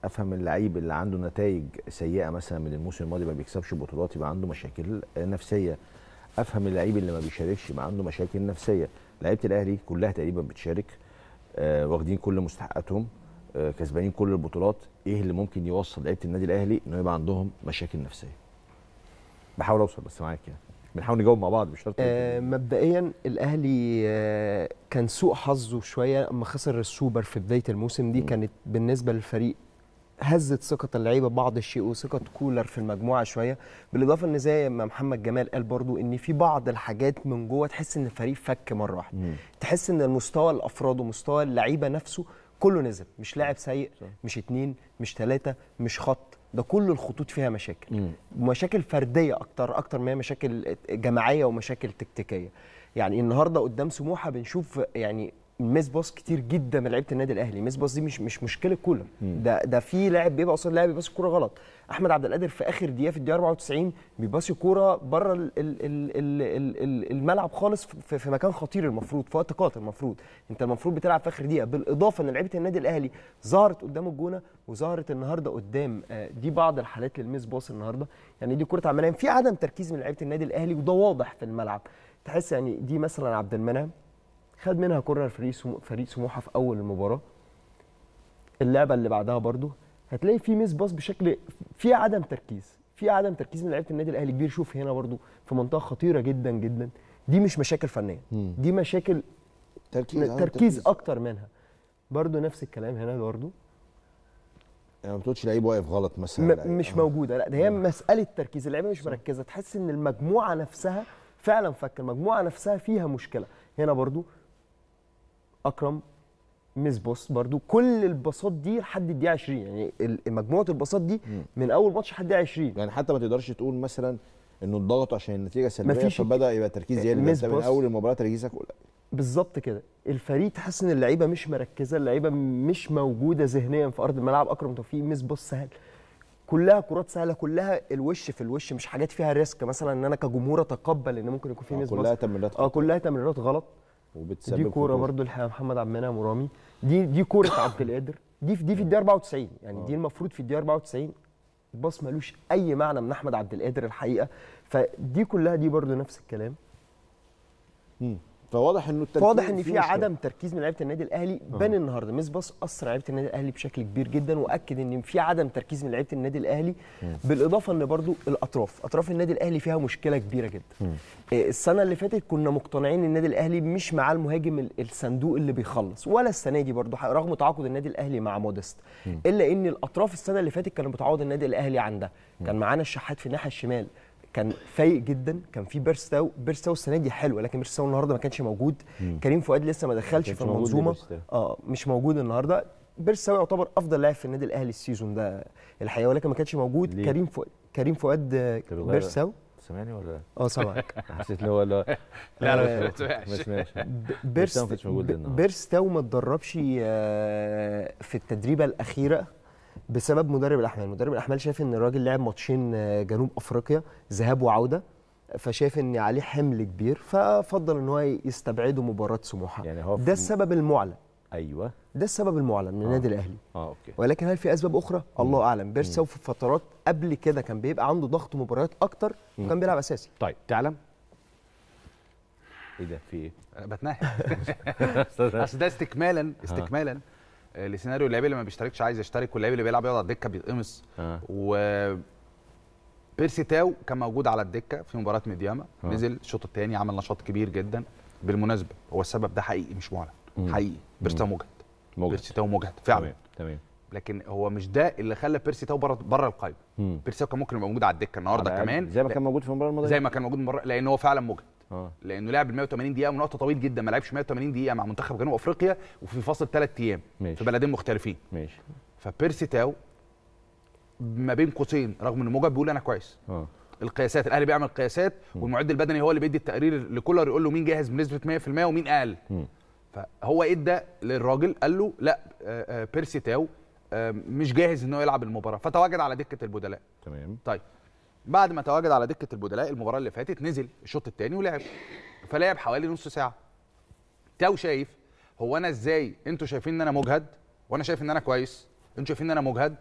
افهم اللعيب اللي عنده نتائج سيئه مثلا من الموسم الماضي ما بيكسبش بطولات يبقى عنده مشاكل آه، نفسيه افهم اللعيب اللي ما بيشاركش يبقى عنده مشاكل نفسيه لعيبه الاهلي كلها تقريبا بتشارك آه، واخدين كل مستحقاتهم آه، كسبانين كل البطولات ايه اللي ممكن يوصل لعيبه النادي الاهلي انه يبقى عندهم مشاكل نفسيه بحاول اوصل بس معاك يعني بنحاول نجاوب مع بعض مش شرط آه مبدئيا الاهلي آه كان سوء حظه شويه اما خسر السوبر في بدايه الموسم دي كانت بالنسبه للفريق هزت ثقة اللعيبة بعض الشيء وثقة كولر في المجموعة شوية بالإضافة إن زي ما محمد جمال قال برضو إن في بعض الحاجات من جوه تحس إن الفريق فك مرة واحدة تحس إن المستوى الأفراد ومستوى اللعيبة نفسه كله نزل مش لاعب سيء مش اتنين مش تلاتة مش خط ده كل الخطوط فيها مشاكل مشاكل فرديه اكتر اكتر ما هي مشاكل جماعيه ومشاكل تكتيكيه يعني النهارده قدام سموحه بنشوف يعني ميس باص كتير جدا من لعيبه النادي الاهلي ميس باص دي مش مش مشكله كولر ده ده في لاعب بيبقى قصاد لاعب بيباصي الكوره غلط احمد عبد القادر في اخر دقيقه في الدقيقه 94 بيباصي كوره بره ال- ال- ال- ال- ال- ال- الملعب خالص في في مكان خطير المفروض في وقت قاتل المفروض انت المفروض بتلعب في اخر دقيقه بالاضافه ان لعيبه النادي الاهلي ظهرت قدام الجونه وظهرت النهارده قدام آه، دي بعض الحالات للميس باص النهارده يعني دي كره عمليه في عدم تركيز من لعيبه النادي الاهلي وده واضح في الملعب تحس يعني دي مثلا عبد المنعم خد منها كورنر فريق سمو فريق سموحه في اول المباراه اللعبه اللي بعدها برضو هتلاقي في ميس باص بشكل في عدم تركيز في عدم تركيز من لعيبه النادي الاهلي كبير شوف هنا برضو في منطقه خطيره جدا جدا دي مش مشاكل فنيه دي مشاكل تركيز عدم تركيز تركيز. اكتر منها برضو نفس الكلام هنا برضو يعني ما بتقولش لعيب واقف غلط مثلا م- مش موجوده لا ده هي مساله تركيز اللعيبه مش مركزه تحس ان المجموعه نفسها فعلا فك المجموعه نفسها فيها مشكله هنا برضو اكرم ميس بوس برضو كل الباصات دي لحد الدقيقه 20 يعني ال- مجموعه الباصات دي من اول ماتش لحد الدقيقه 20 يعني حتى ما تقدرش تقول مثلا انه اتضغطوا عشان النتيجه سلبيه مفيش- فبدا يبقى تركيز يقل ميس انت من باص. اول المباراه تركيزك قليل. بالظبط كده الفريق تحس ان اللعيبه مش مركزه اللعيبه مش موجوده ذهنيا في ارض الملعب اكرم توفيق ميس بوس سهل كلها كرات سهله كلها الوش في الوش مش حاجات فيها ريسك مثلا ان انا كجمهور اتقبل ان ممكن يكون في آه، ميس كلها باص. تمريرات اه كلها تمريرات غلط وبتسبب دي كوره خطورة. برضو الحقيقه محمد عبد المنعم ورامي دي دي كوره عبد القادر دي في دي في الدقيقه 94 يعني دي المفروض في الدقيقه 94 الباص ملوش اي معنى من احمد عبد القادر الحقيقه فدي كلها دي برضو نفس الكلام فواضح انه التركيز فواضح ان فيه في مشكلة. عدم تركيز من لعيبه النادي الاهلي آه. بان النهارده ميس باص اثر على لعيبه النادي الاهلي بشكل كبير جدا واكد ان في عدم تركيز من لعيبه النادي الاهلي بالاضافه ان برضو الاطراف اطراف النادي الاهلي فيها مشكله كبيره جدا إيه، السنه اللي فاتت كنا مقتنعين ان النادي الاهلي مش معاه المهاجم ال- الصندوق اللي بيخلص ولا السنه دي برضو ح- رغم تعاقد النادي الاهلي مع مودست الا ان الاطراف السنه اللي فاتت كان متعاقد النادي الاهلي عندها كان معانا الشحات في الناحيه الشمال كان فايق جدا كان في بيرستاو بيرستاو السنه دي حلوه لكن بيرستاو النهارده ما كانش موجود كريم فؤاد لسه ما دخلش كانش في موجود المنظومه لبيرستاو. اه مش موجود النهارده بيرستاو يعتبر افضل لاعب في النادي الاهلي السيزون ده الحقيقه ولكن ما كانش موجود ليه؟ كريم فؤاد كريم فؤاد آه، بيتغير. بيرستاو سامعني ولا اه سامعك حسيت ان هو لا لا، لا، آه، ما سمعش. ما سمعش ب- بيرستاو ما بيرست كانش موجود ب- النهارده. بيرستاو ما اتدربش آه، في التدريبه الاخيره بسبب مدرب الاحمال مدرب الاحمال شايف ان الراجل لعب ماتشين آه، جنوب افريقيا ذهاب وعوده فشايف ان عليه حمل كبير ففضل ان هو يستبعده مباراه سموحه يعني هو ده في- السبب المعلن ايوه ده السبب المعلن من النادي الاهلي اه اوكي ولكن هل في اسباب اخرى الله اعلم بيرستاو في فترات قبل كده كان بيبقى عنده ضغط مباريات اكتر وكان بيلعب اساسي طيب تعلم ايه ده في ايه؟ أنا بتناحل اصل ده استكمالا استكمالا آه، لسيناريو اللعيب اللي ما بيشتركش عايز يشترك واللعيب اللي بيلعب يقعد على الدكه بيتقمص اه و بيرسي تاو كان موجود على الدكه في مباراه ميدياما آه. نزل الشوط الثاني عمل نشاط كبير جدا بالمناسبه هو السبب ده حقيقي مش معلن مم. حقيقي بيرسي تاو مجهد موجود بيرسي تاو مجهد فعلا تمام تمام لكن هو مش ده اللي خلى بيرسي تاو بره بره القايمه مم. بيرسي تاو كان ممكن يبقى موجود على الدكه النهارده على الأقل كمان زي ما كان موجود في المباراه الماضيه زي ما كان موجود مره لان هو فعلا مجهد اه لانه لعب ال 180 دقيقه من وقت طويل جدا ما لعبش 180 دقيقه مع منتخب جنوب افريقيا وفي فاصل ثلاث ايام ماشي. في بلدين مختلفين ماشي فبيرسي تاو ما بين قوسين رغم ان موجب بيقول انا كويس اه القياسات الاهلي بيعمل قياسات والمعد البدني هو اللي بيدي التقرير لكولر يقول له مين جاهز بنسبه 100% ومين اقل مم. فهو ادى للراجل قال له لا آه، آه، بيرسي تاو آه، مش جاهز ان هو يلعب المباراه فتواجد على دكه البدلاء تمام طيب بعد ما تواجد على دكه البدلاء المباراه اللي فاتت نزل الشوط الثاني ولعب فلعب حوالي نص ساعه تاو شايف هو انا ازاي انتوا شايفين ان انا مجهد وانا شايف ان انا كويس انتوا شايفين ان انا مجهد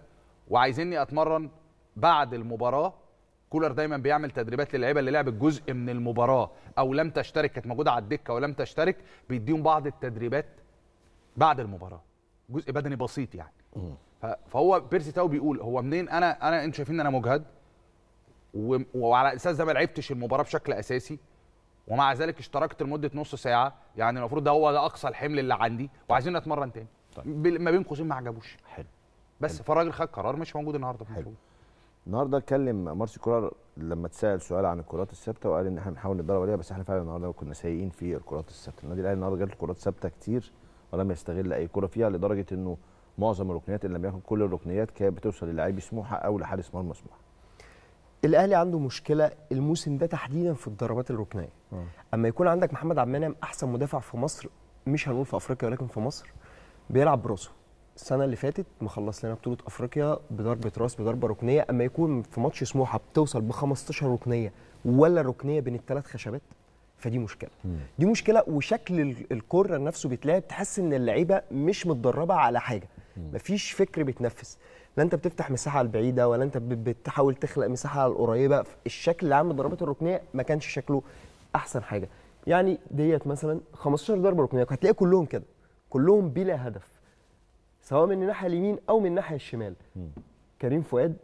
وعايزيني اتمرن بعد المباراه كولر دايما بيعمل تدريبات للعيبه اللي لعبت جزء من المباراه او لم تشترك كانت موجوده على الدكه ولم تشترك بيديهم بعض التدريبات بعد المباراه جزء بدني بسيط يعني ف- فهو بيرسي تاو بيقول هو منين انا انا انتوا شايفين ان انا مجهد و- وعلى اساس ده ما لعبتش المباراه بشكل اساسي ومع ذلك اشتركت لمده نص ساعه يعني المفروض ده هو ده اقصى الحمل اللي عندي وعايزين اتمرن تاني طيب. ما بين قوسين ما عجبوش حلو بس فالراجل خد قرار مش موجود النهارده في حلو. النهارده اتكلم مارسي كولر لما اتسال سؤال عن الكرات الثابته وقال ان احنا بنحاول نتدرب عليها بس احنا فعلا النهارده كنا سيئين في الكرات الثابته النادي الاهلي النهارده جات له كرات ثابته كتير ولم يستغل اي كره فيها لدرجه انه معظم الركنيات ان لم يكن كل الركنيات كانت بتوصل للاعبي سموحه او لحارس مرمى سموحه الاهلي عنده مشكله الموسم ده تحديدا في الضربات الركنيه اما يكون عندك محمد عبد المنعم احسن مدافع في مصر مش هنقول في افريقيا ولكن في مصر بيلعب براسه السنه اللي فاتت مخلص لنا بطوله افريقيا بضربه راس بضربه ركنيه اما يكون في ماتش سموحه بتوصل ب 15 ركنيه ولا ركنيه بين الثلاث خشبات فدي مشكله دي مشكله وشكل ال- الكوره نفسه بيتلعب تحس ان اللعيبه مش متدربه على حاجه مفيش فكر بيتنفس لا انت بتفتح مساحه على البعيده ولا انت بت- بتحاول تخلق مساحه على القريبه الشكل العام للضربات الركنيه ما كانش شكله احسن حاجه يعني ديت مثلا 15 ضربه ركنيه هتلاقي كلهم كده كلهم بلا هدف سواء من الناحيه اليمين او من الناحيه الشمال كريم فؤاد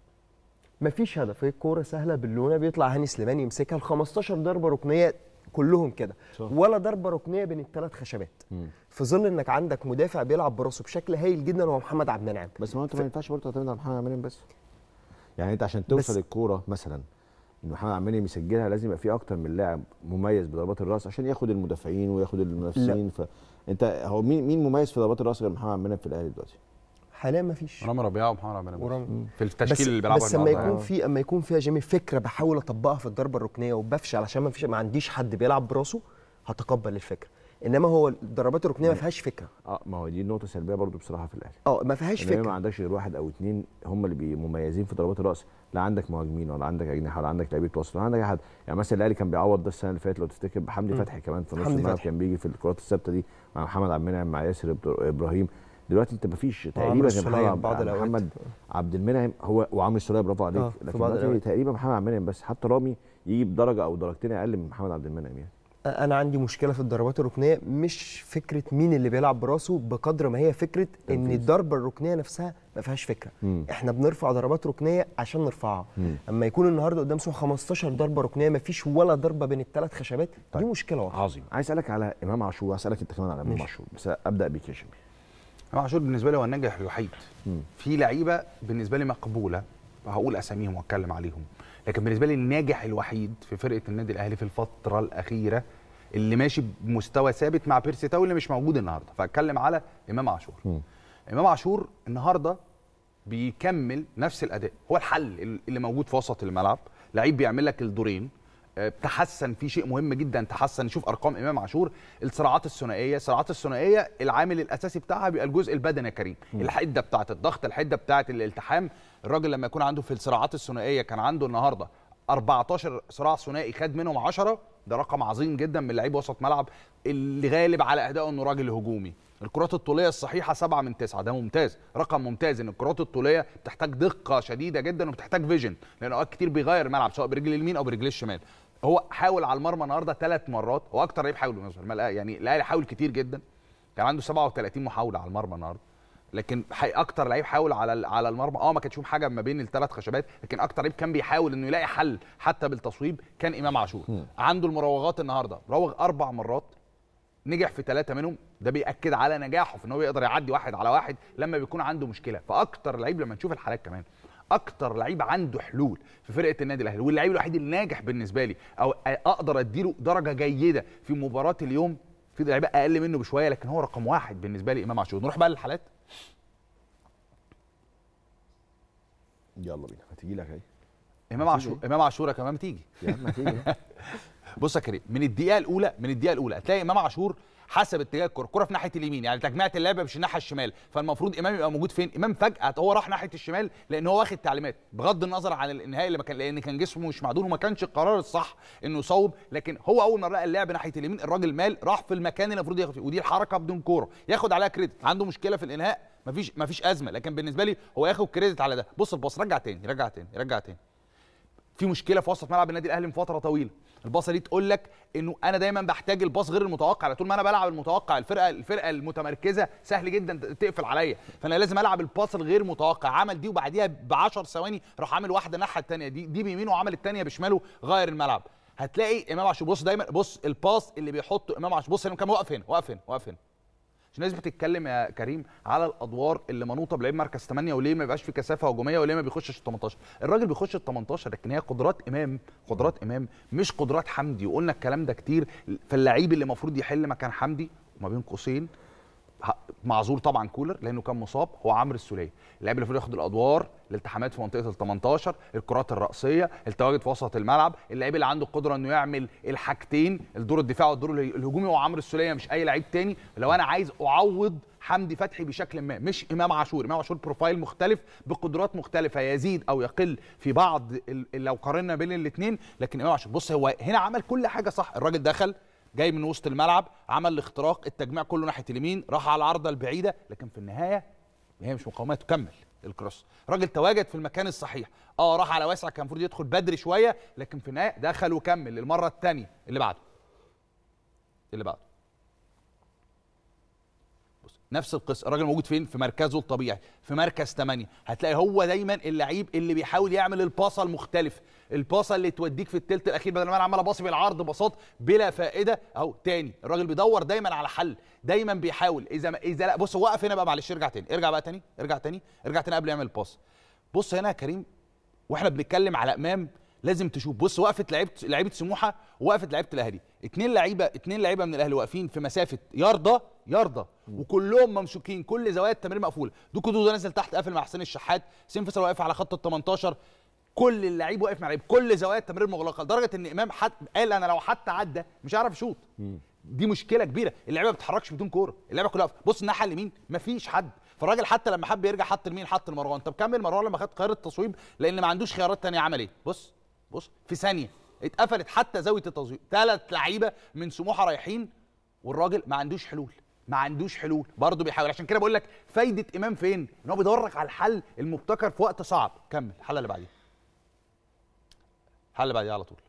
مفيش هدف هي الكوره سهله باللونه بيطلع هاني سليمان يمسكها ال 15 ضربه ركنيه كلهم كده ولا ضربه ركنيه بين الثلاث خشبات في ظل انك عندك مدافع بيلعب براسه بشكل هايل جدا وهو محمد عبد المنعم بس ما انت ما ينفعش برضه تعتمد على محمد عبد المنعم بس يعني انت عشان توصل بس- الكوره مثلا ان محمد عبد المنعم يسجلها لازم يبقى في اكتر من لاعب مميز بضربات الراس عشان ياخد المدافعين وياخد المنافسين فانت هو مين مين مميز في ضربات الراس غير محمد عبد المنعم في الاهلي دلوقتي؟ حاليا مفيش رامي ربيعه ومحمد عبد المنعم ورامي. في التشكيل بس اللي بيلعبه بس اما النهارده يكون في اما يكون فيها جيمي فكره بحاول اطبقها في الضربه الركنيه وبفشل عشان ما فيش ما عنديش حد بيلعب براسه هتقبل الفكره انما هو الضربات الركنيه ما فيهاش فكره اه ما هو دي نقطه سلبيه برضه بصراحه في الاهلي اه ما فيهاش إن هي ما فكره عندكش غير واحد او اتنين هم اللي بي- مميزين في ضربات الراس لا عندك مهاجمين ولا عندك اجنحه ولا عندك لعيبه وسط ولا عندك اي حد يعني مثلا الاهلي كان بيعوض ده السنه اللي فاتت لو تفتكر بحمدي مم. فتحي كمان في نص حمدي الملعب فتحي. كان بيجي في الكرات الثابته دي مع محمد عبد المنعم مع ياسر إبر- ابراهيم دلوقتي انت مفيش وعمرو تقريبا غير السولية محمد في بعض عبد- الأوقات. محمد عبد المنعم هو وعمرو السوليه برافو عليك آه، في لكن بعض دلوقتي الأوقات. تقريبا محمد عبد المنعم بس حتى رامي يجي بدرجه او درجتين اقل من محمد عبد المنعم يعني انا عندي مشكله في الضربات الركنيه مش فكره مين اللي بيلعب براسه بقدر ما هي فكره ان تنفيذ. الضربه الركنيه نفسها ما فيهاش فكره مم. احنا بنرفع ضربات ركنيه عشان نرفعها مم. اما يكون النهارده قدام سوق 15 ضربه ركنيه ما فيش ولا ضربه بين الثلاث خشبات دي مشكله واضحه عظيم عايز اسالك على امام عاشور اسالك انت كمان على امام ماشي. عاشور بس ابدا بيك يا شيمي امام عاشور بالنسبه لي هو الناجح الوحيد مم. في لعيبه بالنسبه لي مقبوله وهقول اساميهم واتكلم عليهم لكن بالنسبه لي الناجح الوحيد في فرقه النادي الاهلي في الفتره الاخيره اللي ماشي بمستوى ثابت مع بيرسي تاو اللي مش موجود النهارده فاتكلم على امام عاشور مم. امام عاشور النهارده بيكمل نفس الاداء هو الحل اللي موجود في وسط الملعب لعيب بيعمل لك الدورين آه، تحسن في شيء مهم جدا تحسن نشوف ارقام امام عاشور الصراعات الثنائيه الصراعات الثنائيه العامل الاساسي بتاعها بيبقى الجزء البدني يا كريم الحده بتاعه الضغط الحده بتاعه الالتحام الراجل لما يكون عنده في الصراعات الثنائيه كان عنده النهارده 14 صراع ثنائي خد منهم 10 ده رقم عظيم جدا من لعيب وسط ملعب اللي غالب على ادائه انه راجل هجومي الكرات الطوليه الصحيحه سبعة من تسعة ده ممتاز رقم ممتاز ان الكرات الطوليه بتحتاج دقه شديده جدا وبتحتاج فيجن لان اوقات كتير بيغير الملعب سواء برجل اليمين او برجل الشمال هو حاول على المرمى النهارده ثلاث مرات هو اكتر لعيب حاول بالنسبه للملأ- يعني الاهلي حاول كتير جدا كان عنده 37 محاوله على المرمى النهارده لكن حي اكتر لعيب حاول على ال- على المرمى اه ما كانش فيهم حاجه ما بين الثلاث خشبات لكن اكتر لعيب كان بيحاول انه يلاقي حل حتى بالتصويب كان امام عاشور عنده المراوغات النهارده راوغ اربع مرات نجح في ثلاثه منهم ده بياكد على نجاحه في ان هو يقدر يعدي واحد على واحد لما بيكون عنده مشكله فاكتر لعيب لما نشوف الحالات كمان اكتر لعيب عنده حلول في فرقه النادي الاهلي واللعيب الوحيد الناجح بالنسبه لي او اقدر اديله درجه جيده في مباراه اليوم في لعيبه اقل منه بشويه لكن هو رقم واحد بالنسبه لي امام عاشور نروح بقى للحالات يلا بينا هتيجي لك اهي امام عاشور امام عاشور كمان تيجي يا عم هتيجي بص يا كريم من الدقيقه الاولى من الدقيقه الاولى هتلاقي امام عاشور حسب اتجاه الكره الكره في ناحيه اليمين يعني تجميعه اللعبه مش الناحيه الشمال فالمفروض امام يبقى موجود فين امام فجاه هو راح ناحيه الشمال لان هو واخد تعليمات بغض النظر عن الانهاء اللي ما كان لان كان جسمه مش معدول وما كانش القرار الصح انه يصوب لكن هو اول ما لقى اللعب ناحيه اليمين الراجل مال راح في المكان اللي المفروض ياخد فيه ودي الحركه بدون كوره ياخد عليها كريدت عنده مشكله في الانهاء مفيش مفيش ازمه لكن بالنسبه لي هو ياخد كريدت على ده بص الباص رجع تاني رجع تاني رجع تاني في مشكله في وسط ملعب النادي الاهلي من فتره طويله الباصه دي تقول لك انه انا دايما بحتاج الباص غير المتوقع طول ما انا بلعب المتوقع الفرقه الفرقه المتمركزه سهل جدا تقفل عليا فانا لازم العب الباص الغير متوقع عمل دي وبعديها ب 10 ثواني راح عامل واحده الناحيه الثانيه دي دي بيمينه وعمل الثانيه بشماله غير الملعب هتلاقي امام عاشور بص دايما بص الباص اللي بيحطه امام عاشور بص هنا كان واقف هنا واقف هنا واقف هنا عشان الناس بتتكلم يا كريم على الادوار اللي منوطه بلعيب مركز 8 وليه ما يبقاش في كثافه هجوميه وليه ما بيخشش ال 18 الراجل بيخش ال 18 لكن هي قدرات امام قدرات امام مش قدرات حمدي وقلنا الكلام ده كتير فاللعيب اللي المفروض يحل مكان حمدي وما بين قوسين ه- معذور طبعا كولر لانه كان مصاب هو عمرو السوليه اللاعب اللي المفروض ياخد الادوار الالتحامات في منطقه ال 18 الكرات الراسيه التواجد في وسط الملعب اللاعب اللي عنده القدره انه يعمل الحاجتين الدور الدفاعي والدور اله- الهجومي هو عمرو السوليه مش اي لعيب تاني لو انا عايز اعوض حمدي فتحي بشكل ما مش امام عاشور امام عاشور بروفايل مختلف بقدرات مختلفه يزيد او يقل في بعض ال- لو قارنا بين الاثنين لكن امام عاشور بص هو هنا عمل كل حاجه صح الراجل دخل جاي من وسط الملعب عمل الاختراق التجميع كله ناحيه اليمين راح على العارضه البعيده لكن في النهايه هي مش مقاومات تكمل الكروس راجل تواجد في المكان الصحيح اه راح على واسع كان المفروض يدخل بدري شويه لكن في النهايه دخل وكمل للمره الثانيه اللي بعده اللي بعده بص نفس القصه الراجل موجود فين في مركزه الطبيعي في مركز 8 هتلاقي هو دايما اللعيب اللي بيحاول يعمل الباصه المختلف الباصه اللي توديك في الثلث الاخير بدل ما انا عمال اباصي بالعرض باصات بلا فائده اهو تاني الراجل بيدور دايما على حل دايما بيحاول اذا ما اذا لا بص وقف هنا بقى معلش ارجع تاني ارجع بقى تاني ارجع تاني ارجع تاني قبل يعمل الباص بص هنا يا كريم واحنا بنتكلم على امام لازم تشوف بص وقفت لعيبه لعيبه سموحه ووقفت لعيبه الاهلي اتنين لعيبه اتنين لعيبه من الاهلي واقفين في مسافه يارده يارده وكلهم ممسوكين كل زوايا التمرير مقفوله دوكو دودو نازل تحت قافل مع حسين الشحات حسين فيصل واقف على خط ال 18 كل اللعيب واقف مع لعيب كل زوايا التمرير مغلقه لدرجه ان امام حت قال انا لو حتى عدى مش هعرف اشوط دي مشكله كبيره اللعيبه ما بتتحركش بدون كوره اللعيبه كلها واقفة. بص الناحيه اليمين مفيش حد فالراجل حتى لما حب يرجع حط لمين حط لمروان طب كمل مروان لما خد قرار التصويب لان ما عندوش خيارات تانية عمل ايه بص بص في ثانيه اتقفلت حتى زاويه التصويب ثلاث لعيبه من سموحه رايحين والراجل ما عندوش حلول ما عندوش حلول برضه بيحاول عشان كده بقول لك فايده امام فين ان هو بيدور لك على الحل المبتكر في وقت صعب كمل الحل اللي بعديه الحل اللي بعديه على طول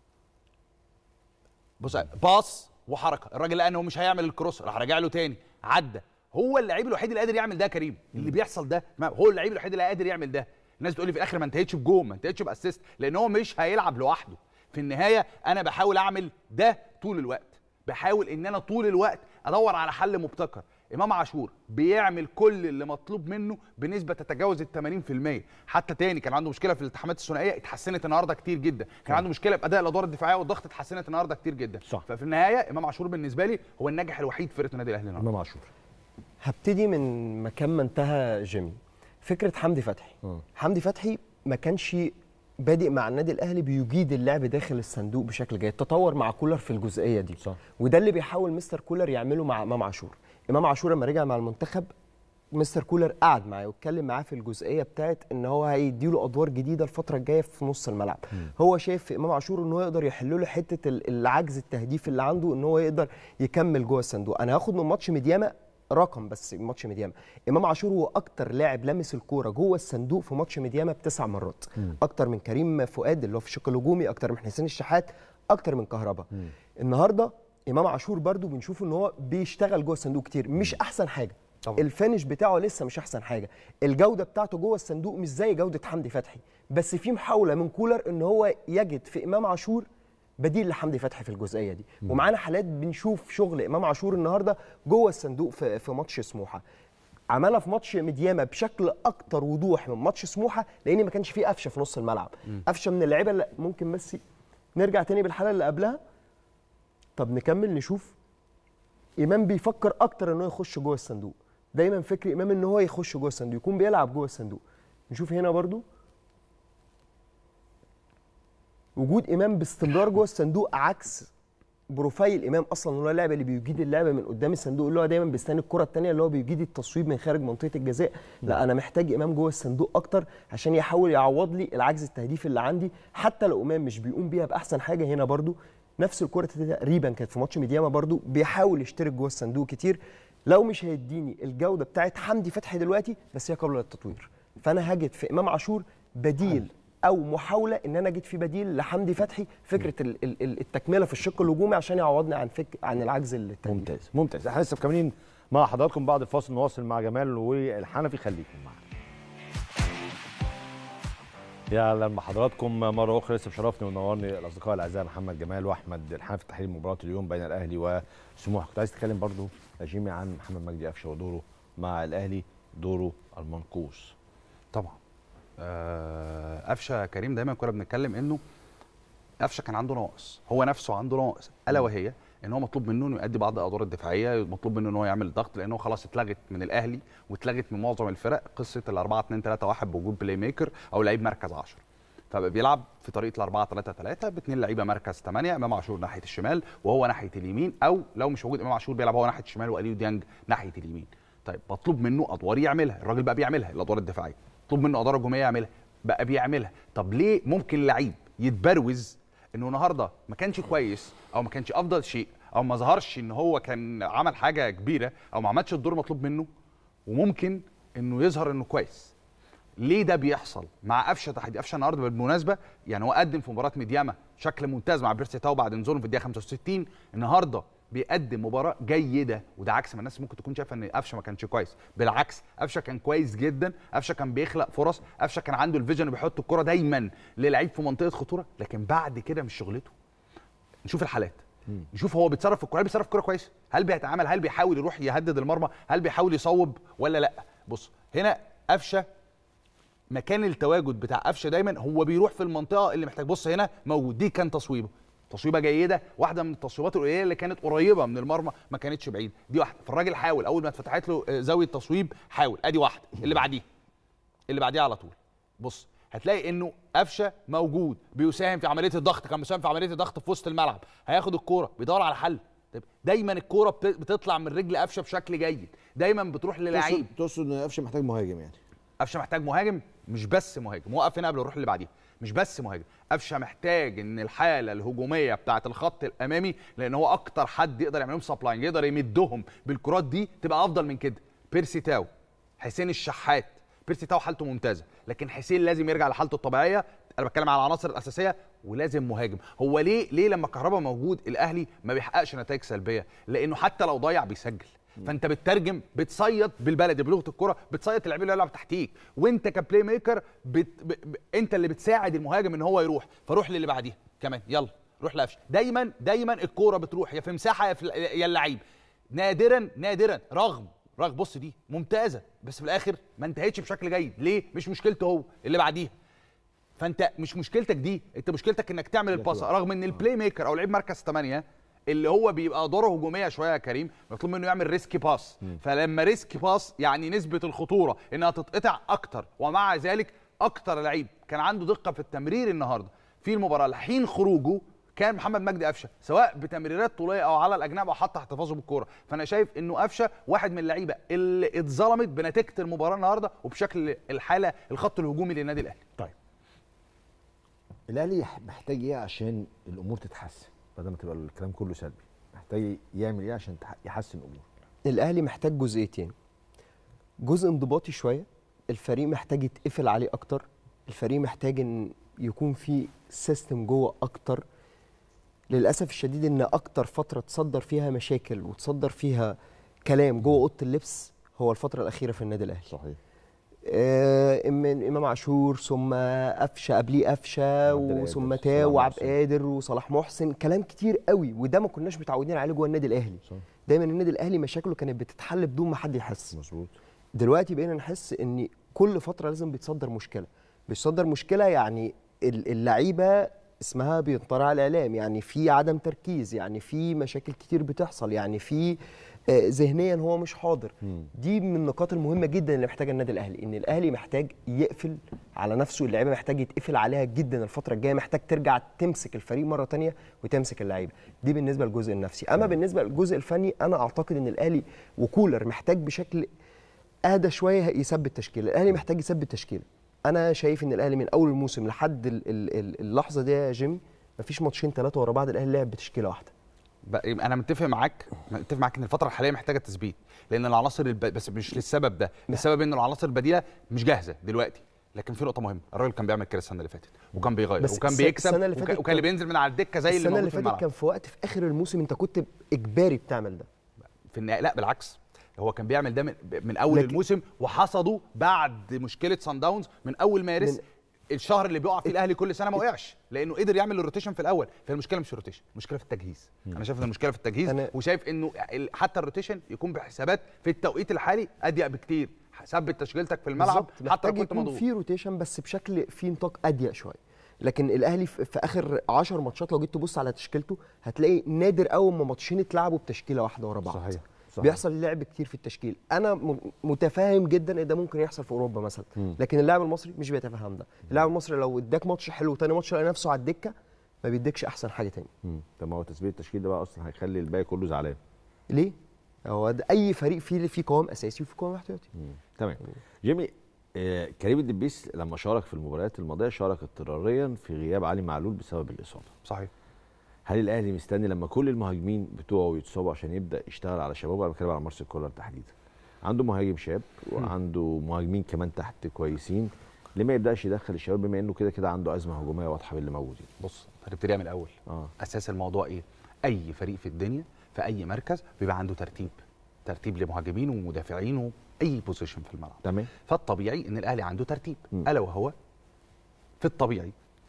بص باص وحركه الراجل لقى انه مش هيعمل الكروس راح راجع له تاني عدى هو اللعيب الوحيد اللي قادر يعمل ده يا كريم اللي بيحصل ده ما- هو اللعيب الوحيد اللي قادر يعمل ده الناس تقول لي في الاخر ما انتهتش بجول ما انتهتش باسيست لان هو مش هيلعب لوحده في النهايه انا بحاول اعمل ده طول الوقت بحاول ان انا طول الوقت ادور على حل مبتكر امام عاشور بيعمل كل اللي مطلوب منه بنسبه تتجاوز ال 80% حتى تاني كان عنده مشكله في الالتحامات الثنائيه اتحسنت النهارده كتير جدا كان عنده مشكله في اداء الادوار الدفاعيه والضغط اتحسنت النهارده كتير جدا صح. ففي النهايه امام عاشور بالنسبه لي هو الناجح الوحيد في فرقه النادي الاهلي النهارده امام عاشور هبتدي من مكان ما انتهى جيمي فكره حمدي فتحي حمدي فتحي ما كانش بادئ مع النادي الاهلي بيجيد اللعب داخل الصندوق بشكل جيد تطور مع كولر في الجزئيه دي صح. وده اللي بيحاول مستر كولر يعمله مع امام عاشور امام عاشور لما رجع مع المنتخب مستر كولر قعد معاه واتكلم معاه في الجزئيه بتاعت ان هو هيديله ادوار جديده الفتره الجايه في نص الملعب هو شايف في امام عاشور ان هو يقدر يحل له حته ال- العجز التهديفي اللي عنده ان هو يقدر يكمل جوه الصندوق انا هاخد من ماتش ميدياما رقم بس ماتش ميدياما امام عاشور هو اكتر لاعب لمس الكوره جوه الصندوق في ماتش ميدياما بتسع مرات اكتر من كريم فؤاد اللي هو في الشق الهجومي اكتر من حسين الشحات اكتر من كهربا النهارده امام عاشور برضو بنشوف ان هو بيشتغل جوه الصندوق كتير مش احسن حاجه طبعا. الفينش بتاعه لسه مش احسن حاجه الجوده بتاعته جوه الصندوق مش زي جوده حمدي فتحي بس في محاوله من كولر ان هو يجد في امام عاشور بديل لحمدي فتحي في الجزئيه دي ومعانا حالات بنشوف شغل امام عاشور النهارده جوه الصندوق في في ماتش سموحه عملها في ماتش مدياما بشكل اكتر وضوح من ماتش سموحه لان ما كانش فيه قفشه في نص الملعب قفشه من اللعيبه اللي ممكن بس نرجع تاني بالحاله اللي قبلها طب نكمل نشوف امام بيفكر اكتر ان هو يخش جوه الصندوق دايما فكر امام ان هو يخش جوه الصندوق يكون بيلعب جوه الصندوق نشوف هنا برضو وجود امام باستمرار جوه الصندوق عكس بروفايل امام اصلا اللي هو اللاعب اللي بيجيد اللعبه من قدام الصندوق اللي هو دايما بيستنى الكره الثانيه اللي هو بيجيد التصويب من خارج منطقه الجزاء لا انا محتاج امام جوه الصندوق اكتر عشان يحاول يعوض لي العجز التهديفي اللي عندي حتى لو امام مش بيقوم بيها باحسن حاجه هنا برضو نفس الكره تقريبا كانت في ماتش ميدياما برضو بيحاول يشترك جوه الصندوق كتير لو مش هيديني الجوده بتاعت حمدي فتحي دلوقتي بس هي قابله للتطوير فانا هجد في امام عاشور بديل او محاوله ان انا اجد في بديل لحمدي فتحي فكره ال- ال- ال- التكمله في الشق الهجومي عشان يعوضني عن فك عن العجز التهديفي ممتاز ممتاز احنا لسه مكملين مع حضراتكم بعد الفاصل نواصل مع جمال والحنفي خليكم معانا يا اهلا بحضراتكم مره اخرى لسه مشرفني ونورني الاصدقاء الاعزاء محمد جمال واحمد الحنفي تحليل مباراه اليوم بين الاهلي وسموحه كنت عايز تتكلم برضو يا جيمي عن محمد مجدي قفشه ودوره مع الاهلي دوره المنقوص طبعا آه، قفشه كريم دايما كنا بنتكلم انه قفشه كان عنده ناقص هو نفسه عنده ناقص الا وهي ان هو مطلوب منه انه يؤدي بعض الادوار الدفاعيه مطلوب منه ان هو يعمل ضغط لانه خلاص اتلغت من الاهلي واتلغت من معظم الفرق قصه ال 4 2 3 1 بوجود بلاي ميكر او لعيب مركز 10 فبقى بيلعب في طريقه ال 4 3 3 باثنين لعيبه مركز 8 امام عاشور ناحيه الشمال وهو ناحيه اليمين او لو مش موجود امام عاشور بيلعب هو ناحيه الشمال واليو ديانج ناحيه اليمين طيب مطلوب منه ادوار يعملها الراجل بقى بيعملها الادوار الدفاعيه مطلوب منه ادوار هجوميه يعملها بقى بيعملها طب ليه ممكن لعيب يتبروز انه النهارده ما كانش كويس او ما كانش افضل شيء او ما ظهرش ان هو كان عمل حاجه كبيره او ما عملش الدور المطلوب منه وممكن انه يظهر انه كويس ليه ده بيحصل مع قفشه تحدي قفشه النهارده بالمناسبه يعني هو قدم في مباراه ميدياما بشكل ممتاز مع بيرسي تاو بعد نزولهم في الدقيقه 65 النهارده بيقدم مباراه جيده وده عكس ما الناس ممكن تكون شايفه ان قفشه ما كانش كويس بالعكس قفشه كان كويس جدا قفشه كان بيخلق فرص قفشه كان عنده الفيجن بيحط الكره دايما للعيب في منطقه خطوره لكن بعد كده مش شغلته نشوف الحالات نشوف هو بيتصرف في الكوره هل بيتصرف في الكوره كويس هل بيتعامل هل بيحاول يروح يهدد المرمى هل بيحاول يصوب ولا لا بص هنا قفشه مكان التواجد بتاع قفشه دايما هو بيروح في المنطقه اللي محتاج بص هنا موجود دي كان تصويبه تصويبه جيده واحده من التصويبات القليله اللي كانت قريبه من المرمى ما كانتش بعيد دي واحده فالراجل حاول اول ما اتفتحت له آه، زاويه تصويب حاول ادي واحده اللي بعديها اللي بعديها على طول بص هتلاقي انه قفشه موجود بيساهم في عمليه الضغط كان بيساهم في عمليه الضغط في وسط الملعب هياخد الكوره بيدور على حل طيب دايما الكوره بت- بتطلع من رجل قفشه بشكل جيد دايما بتروح للعيب تقصد تقصد ان قفشه محتاج مهاجم يعني قفشه محتاج مهاجم مش بس مهاجم وقف هنا قبل نروح اللي بعديها مش بس مهاجم قفشه محتاج ان الحاله الهجوميه بتاعه الخط الامامي لان هو اكتر حد يقدر يعمل لهم سبلاين يقدر يمدهم بالكرات دي تبقى افضل من كده بيرسي تاو حسين الشحات بيرسي تاو حالته ممتازه لكن حسين لازم يرجع لحالته الطبيعيه انا بتكلم على العناصر الاساسيه ولازم مهاجم هو ليه ليه لما كهربا موجود الاهلي ما بيحققش نتائج سلبيه لانه حتى لو ضيع بيسجل فانت بتترجم بتصيد بالبلدي بلغه الكره بتصيد اللاعبين اللي يلعب تحتيك وانت كبلاي ميكر بت... ب... ب... انت اللي بتساعد المهاجم ان هو يروح فروح للي بعديها كمان يلا روح لقفشه دايما دايما الكوره بتروح يا في مساحه يا في يا اللعيب نادرا نادرا رغم رغم بص دي ممتازه بس في الاخر ما انتهتش بشكل جيد ليه مش مشكلته هو اللي بعديها فانت مش مشكلتك دي انت مشكلتك انك تعمل الباص رغم ان البلاي ميكر او لعيب مركز 8 اللي هو بيبقى ادواره هجوميه شويه يا كريم مطلوب منه يعمل ريسكي باس فلما ريسكي باس يعني نسبه الخطوره انها تتقطع اكتر ومع ذلك اكتر لعيب كان عنده دقه في التمرير النهارده في المباراه لحين خروجه كان محمد مجدي قفشه سواء بتمريرات طوليه او على الاجناب او حتى احتفاظه بالكوره فانا شايف انه قفشه واحد من اللعيبه اللي اتظلمت بنتيجه المباراه النهارده وبشكل الحاله الخط الهجومي للنادي الاهلي طيب الاهلي محتاج ايه عشان الامور تتحسن بدل ما تبقى الكلام كله سلبي محتاج يعمل ايه عشان تح- يحسن الامور الاهلي محتاج جزئيتين جزء انضباطي شويه الفريق محتاج يتقفل عليه اكتر الفريق محتاج ان يكون في سيستم جوه اكتر للاسف الشديد ان اكتر فتره تصدر فيها مشاكل وتصدر فيها كلام جوه اوضه اللبس هو الفتره الاخيره في النادي الاهلي صحيح آه من امام عاشور ثم قفشه قبليه قفشه وثم تاو وعبد قادر وصلاح محسن كلام كتير قوي وده ما كناش متعودين عليه جوه النادي الاهلي صح. دايما النادي الاهلي مشاكله كانت بتتحل بدون ما حد يحس مظبوط دلوقتي بقينا نحس ان كل فتره لازم بيتصدر مشكله بيتصدر مشكله يعني ال- اللعيبه اسمها بينطرح على الاعلام يعني في عدم تركيز يعني في مشاكل كتير بتحصل يعني في آه، ذهنيا هو مش حاضر دي من النقاط المهمه جدا اللي محتاجها النادي الاهلي ان الاهلي محتاج يقفل على نفسه اللعيبه محتاج يتقفل عليها جدا الفتره الجايه محتاج ترجع تمسك الفريق مره تانية وتمسك اللعيبه دي بالنسبه للجزء النفسي اما بالنسبه للجزء الفني انا اعتقد ان الاهلي وكولر محتاج بشكل اهدى شويه يثبت تشكيله الاهلي محتاج يثبت تشكيله انا شايف ان الاهلي من اول الموسم لحد ال- ال- ال- اللحظه دي يا جيمي مفيش ماتشين ثلاثه ورا بعض الاهلي لعب بتشكيله واحده بقى- يبقى انا متفق معاك متفق معاك ان الفتره الحاليه محتاجه تثبيت لان العناصر الب... بس مش للسبب ده السبب ان العناصر البديله مش جاهزه دلوقتي لكن في نقطه مهمه الراجل كان بيعمل كده السنه اللي فاتت وكان بيغير بس وكان الس- بيكسب السنة اللي وكان, فاتت وكان اللي كان- بينزل من على الدكه زي اللي السنه موجود اللي في فاتت الملعب كان في وقت في اخر الموسم انت كنت اجباري بتعمل ده في النهايه لا بالعكس هو كان بيعمل ده من, من اول لكن- الموسم وحصده بعد مشكله سان داونز من اول مارس من- الشهر اللي بيقع فيه الاهلي كل سنه ما وقعش لانه قدر يعمل الروتيشن في الاول فالمشكله مش في الروتيشن المشكله في التجهيز انا شايف ان المشكله في التجهيز أنا- وشايف انه ال- حتى الروتيشن يكون بحسابات في التوقيت الحالي اضيق بكتير ثبت تشكيلتك في الملعب بالظبط. حتى محتاج لو كنت يكون مضغوط في روتيشن بس بشكل في نطاق اضيق شويه لكن الاهلي في في اخر 10 ماتشات لو جيت تبص على تشكيلته هتلاقي نادر قوي ما ماتشين اتلعبوا بتشكيله واحده ورا بعض صحيح. صحيح. بيحصل لعب كتير في التشكيل انا م- متفاهم جدا ان ده ممكن يحصل في اوروبا مثلا مم. لكن اللاعب المصري مش بيتفهم ده اللاعب المصري لو اداك ماتش حلو تاني ماتش لقى نفسه على الدكه ما بيديكش احسن حاجه تاني مم. طب ما هو تثبيت التشكيل ده بقى اصلا هيخلي الباقي كله زعلان ليه هو ده اي فريق فيه فيه قوام اساسي وفيه قوام احتياطي تمام جيمي آه كريم الدبيس لما شارك في المباريات الماضيه شارك اضطراريا في غياب علي معلول بسبب الاصابه صحيح هل الاهلي مستني لما كل المهاجمين بتوعه يتصابوا عشان يبدا يشتغل على شباب انا بتكلم على مارسيل كولر تحديدا عنده مهاجم شاب وعنده مهاجمين كمان تحت كويسين ليه ما يبداش يدخل الشباب بما انه كده كده عنده ازمه هجوميه واضحه باللي موجودين بص هنبتديها من الاول اه اساس الموضوع ايه اي فريق في الدنيا في اي مركز بيبقى عنده ترتيب ترتيب لمهاجمين ومدافعين واي بوزيشن في الملعب تمام فالطبيعي ان الاهلي عنده ترتيب م. الا وهو في الطبيعي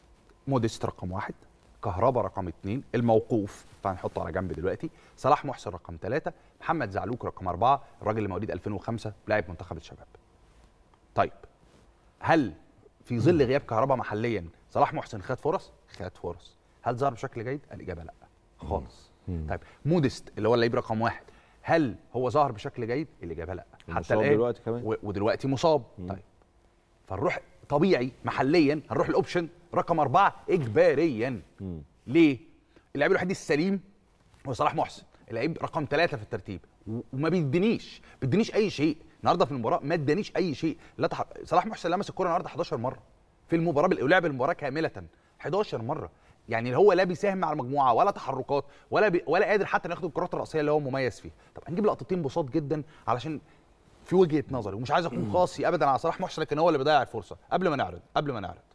موديست رقم واحد كهربا رقم اثنين الموقوف فهنحطه على جنب دلوقتي صلاح محسن رقم ثلاثة محمد زعلوك رقم أربعة الراجل اللي مواليد 2005 لاعب منتخب الشباب طيب هل في ظل غياب كهربا محليا صلاح محسن خد فرص خد فرص هل ظهر بشكل جيد الاجابه لا خالص مم. طيب موديست اللي هو اللعيب رقم واحد هل هو ظهر بشكل جيد الاجابه لا حتى ومصاب الان دلوقتي كمان. و- ودلوقتي مصاب طيب فنروح طبيعي محليا هنروح الاوبشن رقم أربعة إجباريا مم. ليه؟ اللعيب الوحيد السليم هو صلاح محسن اللعيب رقم ثلاثة في الترتيب و- وما بيدينيش بيدينيش أي شيء النهارده في المباراة ما ادانيش أي شيء لا تح... صلاح محسن لمس الكورة النهارده 11 مرة في المباراة بال- ولعب المباراة كاملة 11 مرة يعني هو لا بيساهم مع المجموعة ولا تحركات ولا بي... ولا قادر حتى انه ياخد الكرات الرأسية اللي هو مميز فيها طب هنجيب لقطتين بساط جدا علشان في وجهة نظري ومش عايز اكون قاسي ابدا على صلاح محسن لكن هو اللي بيضيع الفرصة قبل ما نعرض قبل ما نعرض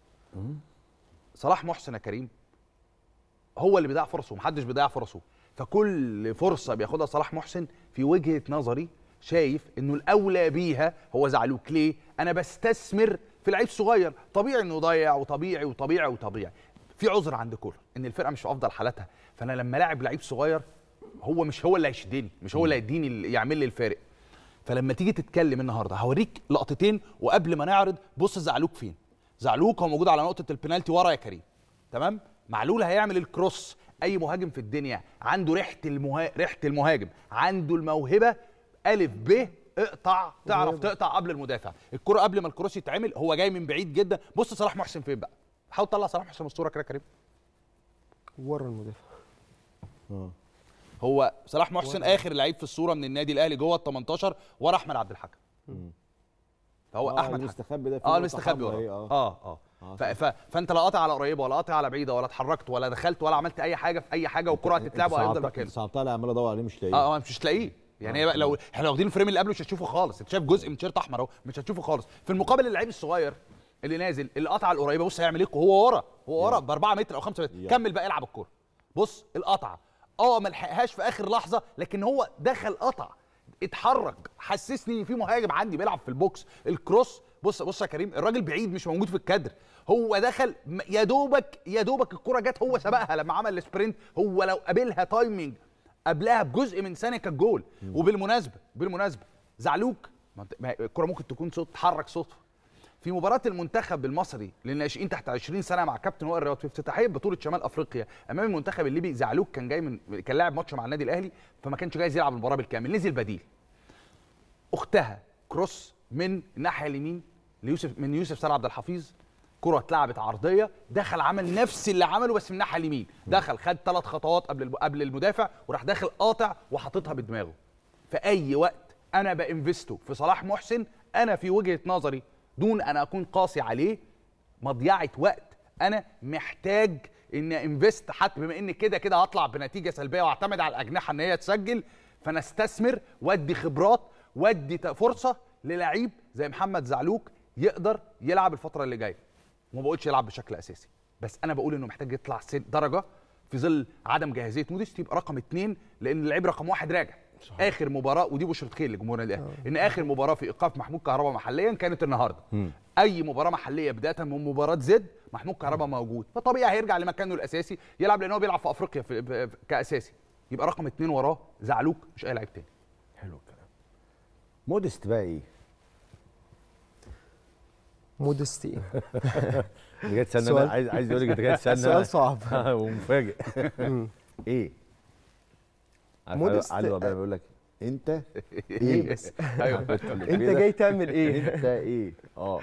صلاح محسن يا كريم هو اللي بيضيع فرصه ومحدش بيضيع فرصه فكل فرصه بياخدها صلاح محسن في وجهه نظري شايف انه الاولى بيها هو زعلوك ليه انا بستثمر في لعيب صغير طبيعي انه يضيع وطبيعي وطبيعي وطبيعي في عذر عند كولر ان الفرقه مش في افضل حالاتها فانا لما لاعب لعيب صغير هو مش هو اللي هيشدني مش هو اللي هيديني اللي يعمل لي الفارق فلما تيجي تتكلم النهارده هوريك لقطتين وقبل ما نعرض بص زعلوك فين زعلوك هو موجود على نقطه البنالتي ورا يا كريم تمام معلول هيعمل الكروس اي مهاجم في الدنيا عنده ريحه المها... ريحه المهاجم عنده الموهبه الف ب اقطع تعرف تقطع قبل المدافع الكره قبل ما الكروس يتعمل هو جاي من بعيد جدا بص صلاح محسن فين بقى حاول تطلع صلاح محسن من الصوره كده يا كريم ورا المدافع هو صلاح محسن اخر لعيب في الصوره من النادي الاهلي جوه ال 18 ورا احمد عبد الحكم فهو آه، احمد حكم. المستخبي ده في اه نقطة المستخبي حمراء ورا اهي، آه. اه اه آه، ف... ف... فانت لا قاطع على قريبه ولا قاطع على بعيده ولا اتحركت ولا دخلت ولا عملت اي حاجه في اي حاجه والكره هتتلعب وهيفضل مكانه صعبتها لي عمال ادور عليه مش لاقيه اه اه مش هتلاقيه يعني هي بقى لو احنا لو واخدين الفريم اللي قبله مش هتشوفه خالص انت شايف جزء من تيشيرت احمر اهو مش هتشوفه خالص في المقابل اللعيب الصغير اللي نازل اللي قطع القريبه بص هيعمل ايه هو ورا هو ورا ب 4 متر او 5 متر يلا. كمل بقى العب الكوره بص القطعه اه ما لحقهاش في اخر لحظه لكن هو دخل قطع اتحرك حسسني ان في مهاجم عندي بيلعب في البوكس الكروس بص بص يا كريم الراجل بعيد مش موجود في الكادر هو دخل م- يا دوبك يا دوبك الكره جت هو سبقها لما عمل السبرنت هو لو قابلها تايمنج قبلها بجزء من ثانيه كانت جول وبالمناسبه بالمناسبه زعلوك ما انت- ما الكره ممكن تكون صوت تحرك صدفه في مباراه المنتخب المصري للناشئين تحت 20 سنه مع كابتن وائل رياض في افتتاحيه بطوله شمال افريقيا امام المنتخب الليبي زعلوك كان جاي من كان لاعب ماتش مع النادي الاهلي فما كانش جايز يلعب المباراه بالكامل نزل بديل اختها كروس من الناحيه اليمين ليوسف من يوسف سار عبد الحفيظ كرة اتلعبت عرضيه دخل عمل نفس اللي عمله بس من الناحيه اليمين دخل خد ثلاث خطوات قبل الب- قبل المدافع وراح داخل قاطع وحاططها بدماغه في اي وقت انا بانفستو في صلاح محسن انا في وجهه نظري دون ان اكون قاسي عليه مضيعه وقت انا محتاج ان انفست حتى بما ان كده كده هطلع بنتيجه سلبيه واعتمد على الاجنحه ان هي تسجل فانا استثمر وادي خبرات وادي ت- فرصه للعيب زي محمد زعلوك يقدر يلعب الفتره اللي جايه وما بقولش يلعب بشكل اساسي بس انا بقول انه محتاج يطلع سن- درجه في ظل عدم جاهزيه موديست يبقى رقم اثنين لان اللعيب رقم واحد راجع صحيح. اخر مباراه ودي بشره خير لجمهور النادي الاهلي ان اخر مباراه في ايقاف محمود كهربا محليا كانت النهارده اي مباراه محليه بدايه من مباراه زد محمود كهربا موجود فطبيعي هيرجع لمكانه الاساسي يلعب لان هو بيلعب في افريقيا في في- كاساسي يبقى رقم اثنين وراه زعلوك مش اي لعيب تاني حلو الكلام مودست بقى ايه؟ مودست ايه؟ انت جاي تستنى سؤال- أنا عايز عايز اقول لك انت جاي تستنى سؤال صعب. ومفاجئ مم. ايه؟ عارف مودست- علي ربنا بيقول لك انت ايه بس ايوه انت جاي تعمل ايه انت ايه؟ اه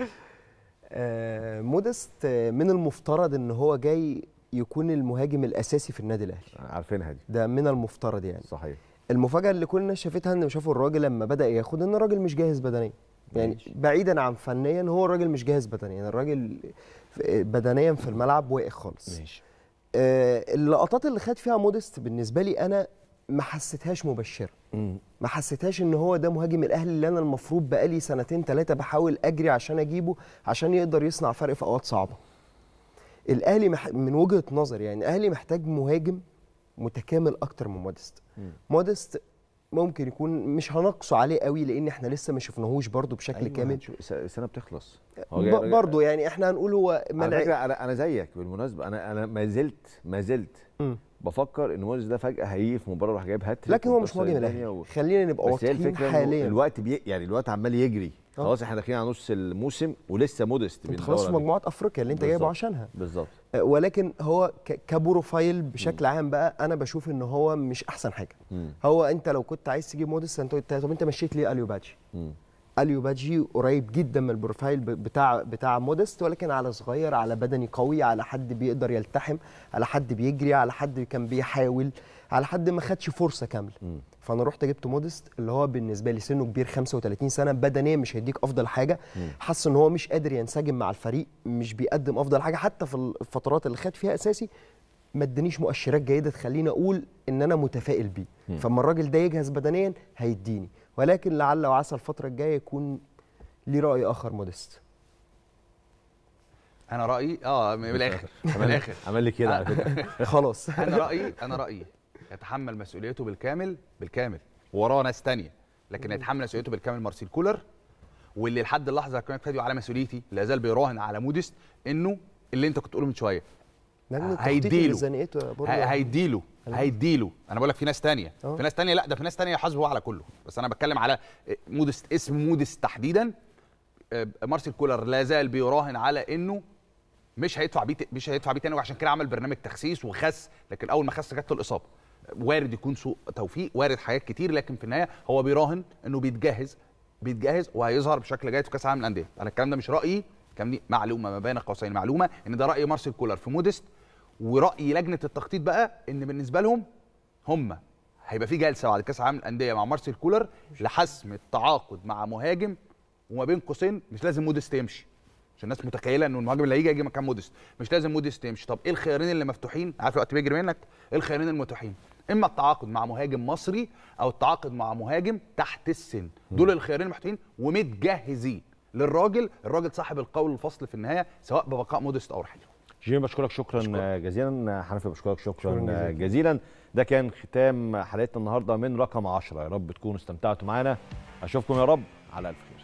آه، مودست آه، من المفترض ان هو جاي يكون المهاجم الاساسي في النادي الاهلي عارفينها دي ده من المفترض يعني صحيح المفاجاه اللي كلنا شافتها ان شافوا الراجل لما بدا ياخد ان الراجل مش جاهز بدنيا يعني بعيدا عن فنيا هو الراجل مش جاهز بدنيا الراجل في- بدنيا في الملعب واقع خالص ماشي آه اللقطات اللي خد فيها مودست بالنسبه لي انا ما حسيتهاش مبشره ما حسيتهاش ان هو ده مهاجم الاهلي اللي انا المفروض بقالي سنتين ثلاثه بحاول اجري عشان اجيبه عشان يقدر يصنع فرق في اوقات صعبه الاهلي مح... من وجهه نظري يعني الاهلي محتاج مهاجم متكامل اكتر من مودست مودست ممكن يكون مش هنقصه عليه قوي لان احنا لسه ما شفناهوش برضه بشكل أيوة، كامل هنشوف- الس- السنه بتخلص هو جاي- ب... برضه يعني احنا هنقول هو على فكره انا انا زيك بالمناسبه انا انا ما زلت ما زلت مم. بفكر ان موديس ده فجاه هيجي في مباراه راح جايب هاتريك لكن هو مش ومكسر مهاجم الدنيا الاهلي و... خلينا نبقى بس هي واضحين الفكره إنه حاليا الوقت بي... يعني الوقت عمال يجري آه. خلاص احنا داخلين على نص الموسم ولسه موديست انت بندور خلاص في عليه. مجموعه افريقيا اللي انت جايبه بالظبط. عشانها بالظبط آه، ولكن هو ك- كبروفايل بشكل عام بقى انا بشوف ان هو مش احسن حاجه مم. هو انت لو كنت عايز تجيب موديس انت قلت طب انت مشيت ليه اليو بادجي مم. اليو بادجي قريب جدا من البروفايل ب- بتاع بتاع موديست ولكن على صغير على بدني قوي على حد بيقدر يلتحم على حد بيجري على حد كان بيحاول على حد ما خدش فرصه كامله مم. فانا رحت جبت موديست اللي هو بالنسبه لي سنه كبير 35 سنه بدنيا مش هيديك افضل حاجه مم. حاسس ان هو مش قادر ينسجم مع الفريق مش بيقدم افضل حاجه حتى في الفترات اللي خد فيها اساسي ما ادانيش مؤشرات جيده تخليني اقول ان انا متفائل بيه مم. فاما الراجل ده يجهز بدنيا هيديني ولكن لعل وعسى الفتره الجايه يكون ليه راي اخر موديست انا رايي اه من الاخر من الاخر عمل لي كده على فكره خلاص انا رايي انا رايي يتحمل مسؤوليته بالكامل بالكامل وراه ناس تانية لكن يتحمل مسؤوليته بالكامل مارسيل كولر واللي لحد اللحظه كمان ابتدوا على مسؤوليتي لا زال بيراهن على موديست انه اللي انت كنت تقوله من شويه لان تخطيط هيديله ميزانيته يا برضه هي- هيديله هيديله انا بقول لك في ناس تانية أه. في ناس تانية لا ده في ناس تانية حاسبه على كله بس انا بتكلم على مودست اسم مودست تحديدا آه، مارسيل كولر لا زال بيراهن على انه مش هيدفع بيه ت- مش هيدفع بيه تاني وعشان كده عمل برنامج تخسيس وخس لكن اول ما خس جات له الاصابه وارد يكون سوء توفيق وارد حاجات كتير لكن في النهايه هو بيراهن انه بيتجهز بيتجهز وهيظهر بشكل جيد في كاس العالم للانديه انا الكلام ده مش رايي الكلام دي معلومه ما بين قوسين معلومه ان ده راي مارسيل كولر في مودست وراي لجنه التخطيط بقى ان بالنسبه لهم هم هيبقى في جلسه بعد كاس العالم للانديه مع مارسيل كولر لحسم التعاقد مع مهاجم وما بين قوسين مش لازم مودست يمشي عشان الناس متخيله انه المهاجم اللي هيجي هيجي مكان مودست مش لازم مودست يمشي طب ايه الخيارين اللي مفتوحين عارف الوقت بيجري منك ايه الخيارين المتاحين اما التعاقد مع مهاجم مصري او التعاقد مع مهاجم تحت السن دول الخيارين المفتوحين ومتجهزين للراجل الراجل صاحب القول الفصل في النهايه سواء ببقاء مودست او رحيله جيمي بشكرك شكرا جزيلا حنفي بشكرك شكرا, شكراً جزيلاً. جزيلا ده كان ختام حلقتنا النهارده من رقم 10 يا رب تكونوا استمتعتوا معانا اشوفكم يا رب على الف خير